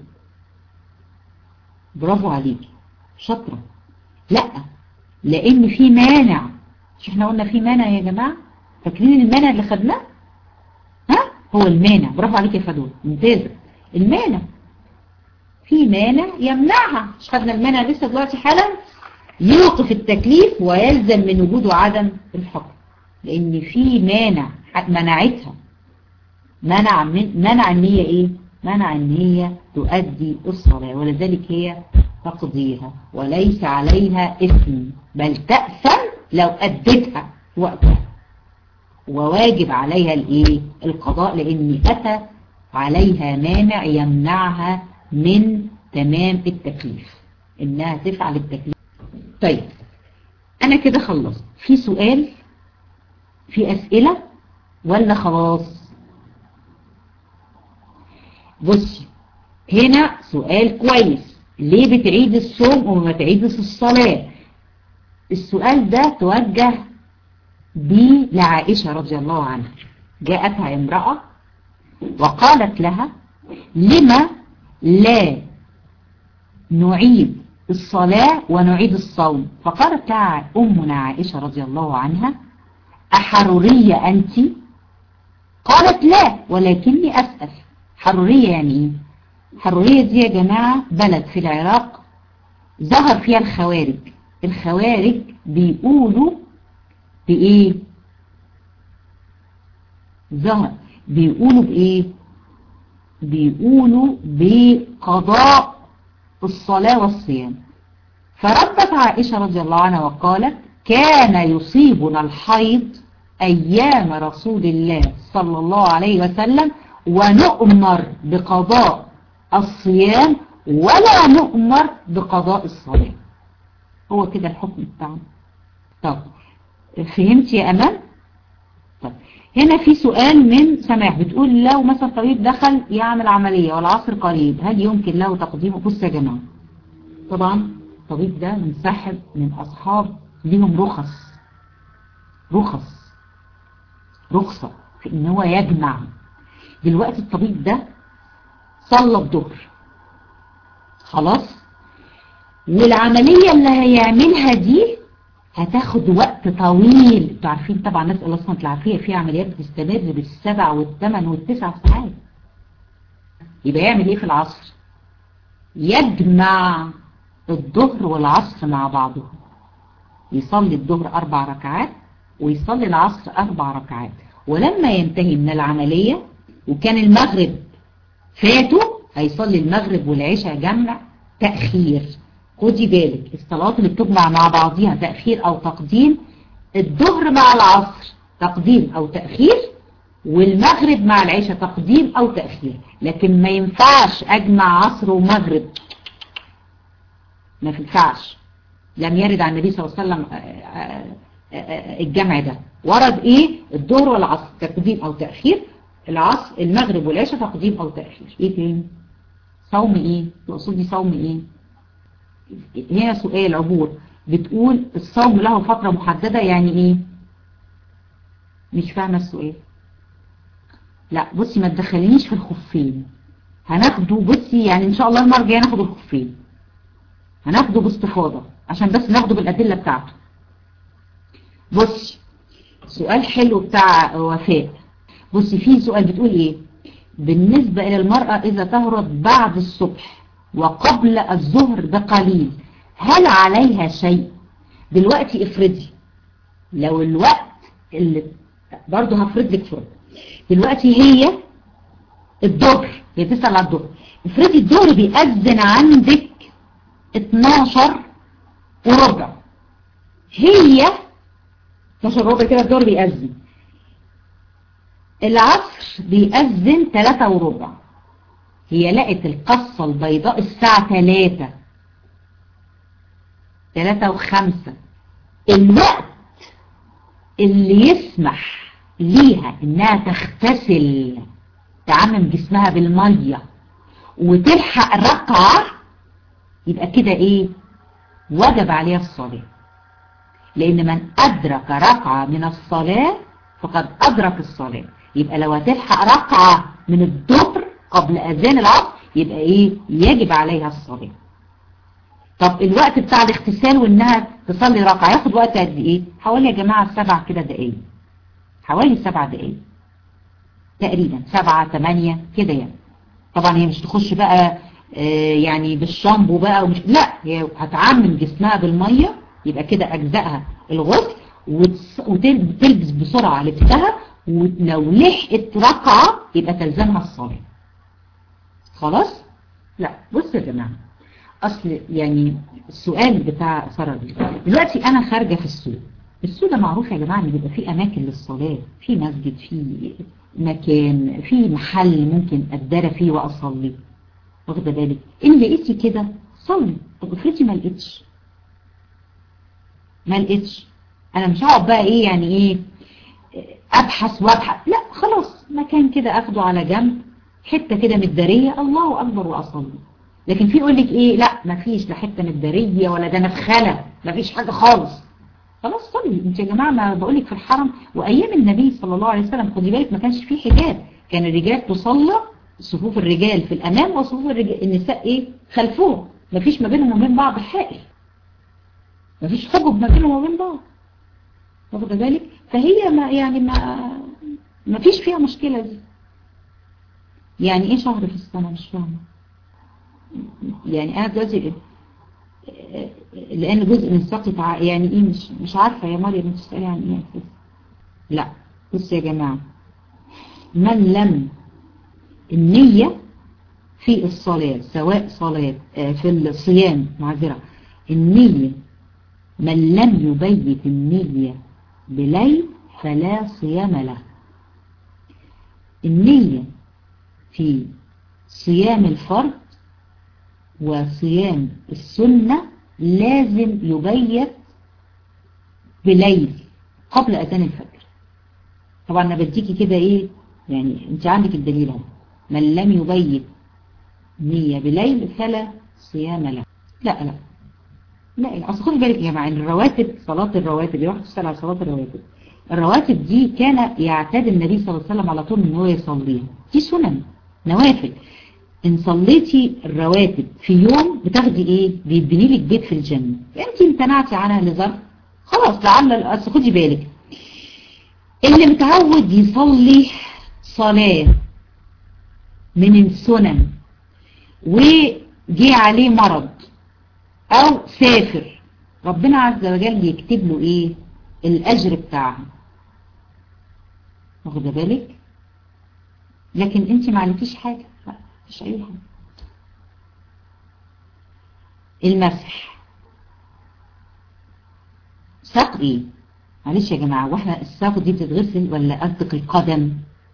برافو عليكي شاطرة لا لان في مانع مش احنا قلنا في مانع يا جماعة فاكرين المانع اللي خدناه ها هو المانع برافو عليك يا فدول ممتازة المانع في مانع يمنعها مش خدنا المانع لسه دلوقتي حالا يوقف التكليف ويلزم من وجوده عدم الحكم لان في مانع منعتها منع من منع ان هي ايه منع ان هي تؤدي الصلاة ولذلك هي تقضيها وليس عليها اثم بل تأثم لو أدتها في وقتها وواجب عليها الايه القضاء لان اتى عليها مانع يمنعها من تمام التكليف انها تفعل التكليف طيب انا كده خلصت في سؤال في اسئلة ولا خلاص بصي هنا سؤال كويس ليه بتعيد الصوم وما تعيدش الصلاة السؤال ده توجه بي لعائشة رضي الله عنها جاءتها امرأة وقالت لها لما لا نعيد الصلاة ونعيد الصوم فقالت لها أمنا عائشة رضي الله عنها أحرورية أنت قالت لا ولكني أسأل حرورية يعني إيه حرورية دي يا جماعة بلد في العراق ظهر فيها الخوارج الخوارج بيقولوا بإيه ظهر بيقولوا بإيه بيقولوا بقضاء الصلاة والصيام فردت عائشة رضي الله عنها وقالت كان يصيبنا الحيض أيام رسول الله صلى الله عليه وسلم ونؤمر بقضاء الصيام ولا نؤمر بقضاء الصلاة هو كده الحكم بتاعنا طب فهمت يا أمل طب هنا في سؤال من سماح بتقول لو مثلا طبيب دخل يعمل عملية والعصر قريب هل يمكن له تقديمه بص يا جماعة طبعا الطبيب ده منسحب من أصحاب ليهم رخص رخص رخصة في ان هو يجمع دلوقتي الطبيب ده صلى الظهر خلاص والعملية اللي هيعملها دي هتاخد وقت طويل انتوا عارفين طبعا نسأل الله سبحانه العافية في عمليات بتستمر بالسبع والثمان والتسع ساعات يبقى يعمل ايه في العصر يجمع الظهر والعصر مع بعضهم يصلي الظهر اربع ركعات ويصلي العصر اربع ركعات ولما ينتهي من العملية وكان المغرب فاته هيصلي المغرب والعشاء جمع تأخير خدي بالك الصلوات اللي بتجمع مع بعضيها تأخير أو تقديم الظهر مع العصر تقديم أو تأخير والمغرب مع العشاء تقديم أو تأخير لكن ما ينفعش أجمع عصر ومغرب ما ينفعش لم يرد عن النبي صلى الله عليه وسلم الجمع ده ورد ايه الظهر والعصر تقديم او تأخير العصر المغرب والعشاء تقديم او تأخير ايه تاني صوم ايه تقصدي صوم ايه هنا سؤال عبور بتقول الصوم له فترة محددة يعني ايه مش فاهمة السؤال لا بصي ما تدخلينيش في الخفين هناخده بصي يعني ان شاء الله المرة الجايه ناخد الخفين هناخده باستفاضة عشان بس ناخده بالأدلة بتاعته بصي سؤال حلو بتاع وفاء بصي في سؤال بتقول ايه بالنسبة الى المرأة اذا طهرت بعد الصبح وقبل الظهر بقليل هل عليها شيء دلوقتي افرضي لو الوقت اللي برضه هفرض لك فرض دلوقتي هي الظهر هي تسأل على الظهر افرضي الظهر بيأذن عندك 12 وربع هي 12 ربع كده الظهر بيأذن العصر بيأذن 3 وربع هي لقت القصة البيضاء الساعة 3 3 وخمسة الوقت اللي يسمح ليها انها تغتسل تعمم جسمها بالمية وتلحق ركعة يبقى كده ايه وجب عليها الصلاة لان من ادرك ركعة من الصلاة فقد ادرك الصلاة يبقى لو هتلحق ركعة من الظهر قبل اذان العصر يبقى ايه يجب عليها الصلاة طب الوقت بتاع الاغتسال وانها تصلي ركعة ياخد وقت قد ايه حوالي يا جماعة سبع كده دقايق حوالي سبع دقايق تقريبا سبعة ثمانية كده يعني طبعا هي مش تخش بقى آه يعني بالشامبو بقى ومش لا هي هتعمم جسمها بالمية يبقى كده اجزائها الغسل وتلبس بسرعة لبسها ولو لحقت ركعة يبقى تلزمها الصلاة خلاص لا بص يا جماعة اصل يعني السؤال بتاع سارة دي دلوقتي انا خارجة في السوق السوق ده معروف يا جماعة ان بيبقى فيه اماكن للصلاة في مسجد في مكان في محل ممكن اتدارى فيه واصلي واخده بالك ان لقيتي كده صلي طب افرضي ما لقيتش ما لقيتش انا مش هقعد بقى ايه يعني ايه ابحث وابحث لا خلاص مكان كده اخده على جنب حته كده متداريه الله اكبر واصلي لكن في يقول لك ايه لا ما فيش لا حته متداريه ولا ده انا في خلا ما فيش حاجه خالص خلاص صلي انت يا جماعه ما بقول لك في الحرم وايام النبي صلى الله عليه وسلم خدي بالك ما كانش فيه حجاب كان الرجال تصلى صفوف الرجال في الامام وصفوف الرجال النساء ايه خلفهم ما فيش ما بينهم وبين بعض حائل ما فيش حجب ما بينهم وبين بعض واخده بالك فهي ما يعني ما ما فيش فيها مشكله دي يعني ايه شهر في السنه مش فاهمه يعني انا دلوقتي لان جزء من ساقط يعني ايه مش مش عارفه يا مريم بتسالي عن ايه اساسا لا بصوا يا جماعه من لم النية في الصلاة سواء صلاة في الصيام معذرة النية من لم يبيت النية بليل فلا صيام له النية في صيام الفرد وصيام السنة لازم يبيت بليل قبل أذان الفجر طبعا أنا بديكي كده إيه يعني أنت عندك الدليل اهو من لم يبيت نية بليل فلا صيام له لا لا لا اصل خدي بالك يا جماعه الرواتب صلاه الرواتب يروح تسال على صلاه الرواتب الرواتب دي كان يعتاد النبي صلى الله عليه وسلم على طول ان هو يصليها دي سنن نوافل ان صليتي الرواتب في يوم بتاخدي ايه بيبني لك بيت في الجنه انت امتنعتي عنها لظرف خلاص لعل اصل خدي بالك اللي متعود يصلي صلاة من السنن وجي عليه مرض او سافر ربنا عز وجل يكتب له ايه الاجر بتاعها واخده بالك لكن انت ما عليكيش حاجة لا مفيش اي حاجة المسح ساق ايه معلش يا جماعة واحنا الساق دي بتتغسل ولا قصدك القدم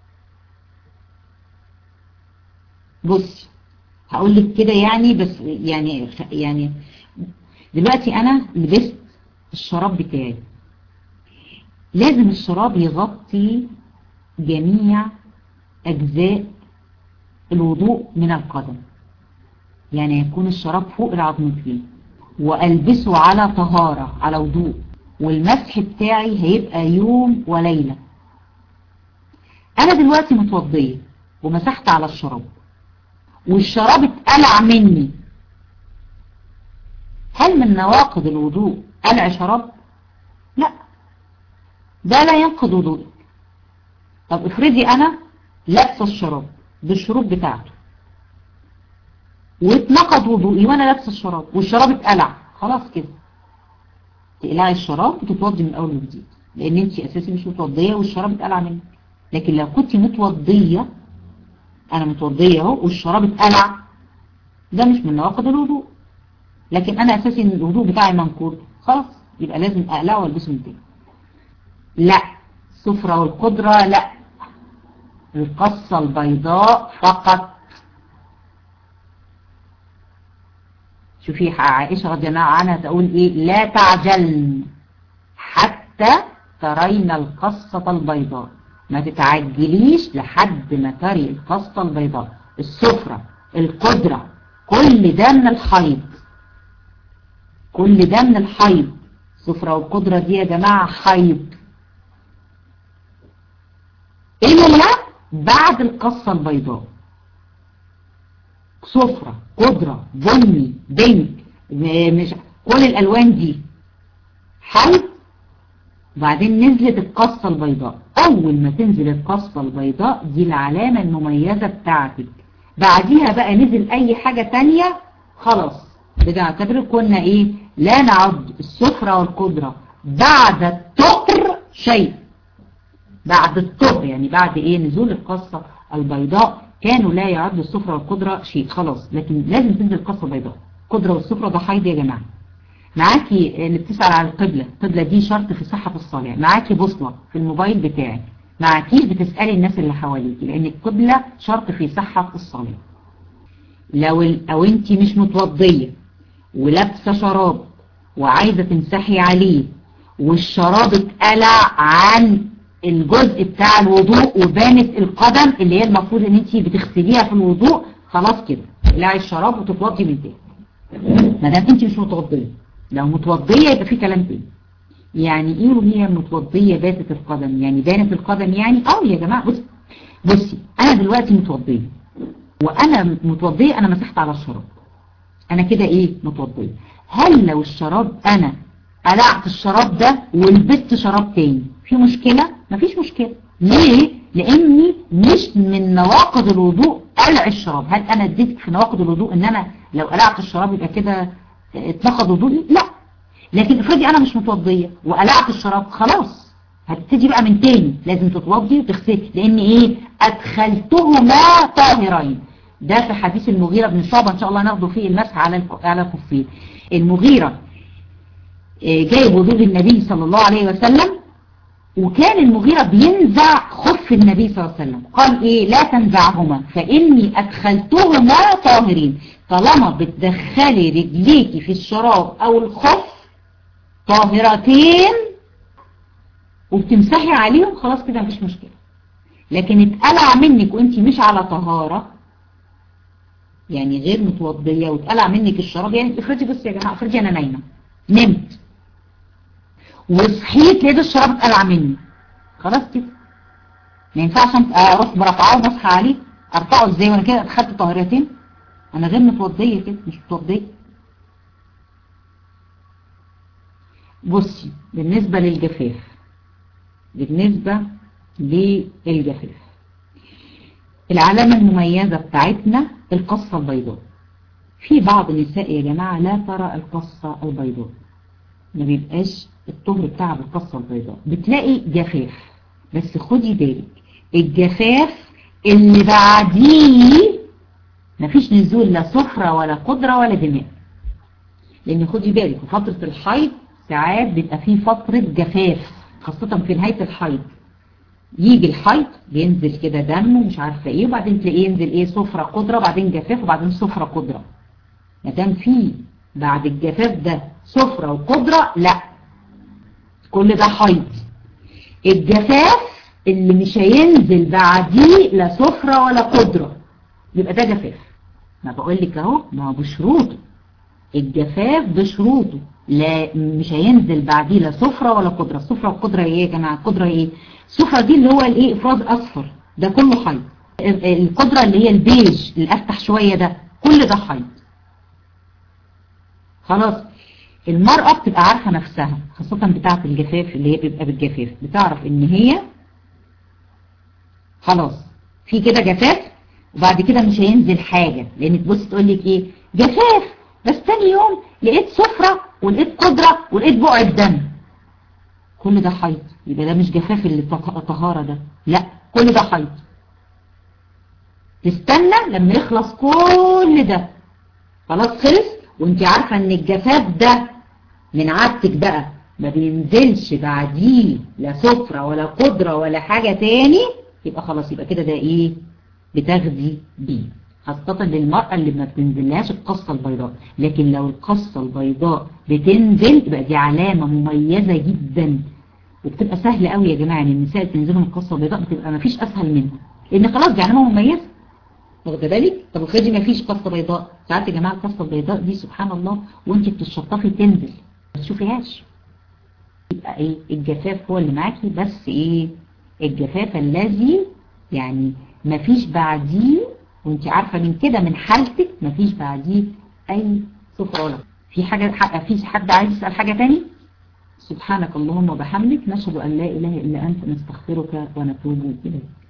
بص هقول لك كده يعني بس يعني يعني دلوقتي انا لبست الشراب بتاعي لازم الشراب يغطي جميع اجزاء الوضوء من القدم يعني يكون الشراب فوق العظمتين والبسه على طهارة على وضوء والمسح بتاعي هيبقى يوم وليلة انا دلوقتي متوضية ومسحت على الشراب والشراب اتقلع مني هل من نواقض الوضوء قلع شراب لا ده لا ينقض وضوءك طب افرضي انا لابسه الشراب بالشروط بتاعته واتنقض وضوئي وانا لابسه الشراب والشراب اتقلع خلاص كده تقلعي الشراب وتتوضي من اول وجديد لان انت اساسا مش متوضيه والشراب اتقلع منك لكن لو كنت متوضيه انا متوضيه اهو والشراب اتقلع ده مش من نواقض الوضوء لكن انا اساسا الوضوء بتاعي منقوض خلاص يبقى لازم اقلعه والبسه من تاني لا السفرة والقدرة لا القصة البيضاء فقط شوفي عائشة رضي الله عنها تقول ايه لا تعجلن حتى ترين القصة البيضاء ما تتعجليش لحد ما تري القصة البيضاء السفرة القدرة كل ده من الحيض كل ده من الحيض السفرة والقدرة دي يا جماعة حيض إلا بعد القصة البيضاء صفرة قدرة بني بنك مش كل الألوان دي حيض وبعدين نزلت القصة البيضاء أول ما تنزل القصة البيضاء دي العلامة المميزة بتاعتك بعديها بقى نزل أي حاجة تانية خلاص بنعتبر كنا إيه لا نعد السفرة والقدرة بعد الطهر شيء بعد الطهر يعني بعد إيه نزول القصة البيضاء كانوا لا يعد السفرة والقدرة شيء خلاص لكن لازم تنزل القصة البيضاء القدرة والسفرة ده حيض يا جماعة معاكي اللي بتسأل على القبلة القبلة دي شرط في صحة الصلاة معاكي بوصلة في الموبايل بتاعك معاكيش بتسألي الناس اللي حواليك لأن القبلة شرط في صحة الصلاة لو ال... أو انت مش متوضية ولابسة شراب وعايزة تمسحي عليه والشراب اتقلع عن الجزء بتاع الوضوء وبانت القدم اللي هي المفروض ان انت بتغسليها في الوضوء خلاص كده اقلعي الشراب وتتوضي من تاني ما دام انت مش متوضيه لو متوضيه يبقى في كلام تاني يعني ايه وهي متوضيه باتت القدم يعني بانت القدم يعني اه يا جماعه بصي بصي انا دلوقتي متوضيه وانا متوضيه انا مسحت على الشراب انا كده ايه متوضيه هل لو الشراب انا قلعت الشراب ده ولبست شراب تاني في مشكلة مفيش مشكلة ليه لاني مش من نواقض الوضوء قلع الشراب هل انا اديتك في نواقض الوضوء ان انا لو قلعت الشراب يبقى كده اتنقض وضوئي لا لكن افرضي انا مش متوضية وقلعت الشراب خلاص هتبتدي بقى من تاني لازم تتوضي وتغسلي لان ايه ادخلتهما طاهرين ده في حديث المغيرة بن شعبة ان شاء الله ناخده فيه المسح على على الكفين المغيرة جايب وضوء النبي صلى الله عليه وسلم وكان المغيرة بينزع خف النبي صلى الله عليه وسلم قال ايه لا تنزعهما فاني ادخلتهما طاهرين طالما بتدخلي رجليكي في الشراب او الخف طاهرتين وبتمسحي عليهم خلاص كده مفيش مشكلة لكن اتقلع منك وانت مش على طهارة يعني غير متوضية واتقلع منك الشراب يعني افرضي بصي يا جماعة افرضي انا نايمة نمت وصحيت لقيت الشراب اتقلع مني خلاص كده ما ينفعش اروح برفعه ومسح عليه ارفعه ازاي وانا كده اخدت طهرتين انا غير متوضيه كده مش متوضيه بصي بالنسبة للجفاف بالنسبة للجفاف العلامة المميزة بتاعتنا القصة البيضاء في بعض النساء يا جماعة لا ترى القصة البيضاء ما بيبقاش الطهر بتاعها بالقصة البيضاء بتلاقي جفاف بس خدي بالك الجفاف اللي بعديه مفيش نزول لا صفرة ولا قدرة ولا دماء لان خدي بالك في فترة الحيض ساعات بيبقى فيه فترة جفاف خاصة في نهاية الحيض يجي الحيض بينزل كده دم ومش عارفة ايه وبعدين تلاقيه ينزل ايه صفرة قدرة وبعدين جفاف وبعدين صفرة قدرة ما دام في بعد الجفاف ده صفرة وقدرة لا كل ده حيض الجفاف اللي مش هينزل بعديه لا صفرة ولا قدرة يبقى ده جفاف ما بقول لك اهو ما هو بشروطه الجفاف بشروطه لا مش هينزل بعديه لا صفرة ولا قدرة الصفرة والقدرة ايه يا جماعة القدرة ايه الصفرة دي اللي هو الايه افراز اصفر ده كله حيض القدرة اللي هي البيج اللي افتح شوية ده كل ده حيض خلاص المرأة بتبقى عارفة نفسها خاصة بتاعة الجفاف اللي هي بيبقى بالجفاف بتعرف ان هي خلاص في كده جفاف وبعد كده مش هينزل حاجة لان تبص تقول لك ايه جفاف بس تاني يوم لقيت صفرة ولقيت قدرة ولقيت بقع الدم كل ده حيض يبقى ده مش جفاف اللي طهارة ده لا كل ده حيض تستنى لما يخلص كل ده خلاص خلص وانت عارفة ان الجفاف ده من عادتك بقى ما بينزلش بعديه لا صفرة ولا قدرة ولا حاجة تاني يبقى خلاص يبقى كده ده ايه بتاخدي بيه خاصة للمرأة اللي ما بتنزلهاش القصة البيضاء لكن لو القصة البيضاء بتنزل يبقى دي علامة مميزة جدا وبتبقى سهلة قوي يا جماعة ان النساء تنزلهم القصة البيضاء بتبقى ما فيش اسهل منها لان خلاص دي علامة مميزة واخده بالك طب افرضي ما فيش قصة بيضاء ساعات يا جماعة القصة البيضاء دي سبحان الله وانت بتشطفي تنزل ما تشوفيهاش يبقى ايه الجفاف هو اللي معاكي بس ايه الجفاف الذي يعني ما فيش بعديه وانت عارفة من كده من حالتك ما فيش بعديه اي صفر ولا في حاجة في حد عايز يسأل حاجة تاني سبحانك اللهم وبحمدك نشهد أن لا إله إلا أنت نستغفرك ونتوب إليك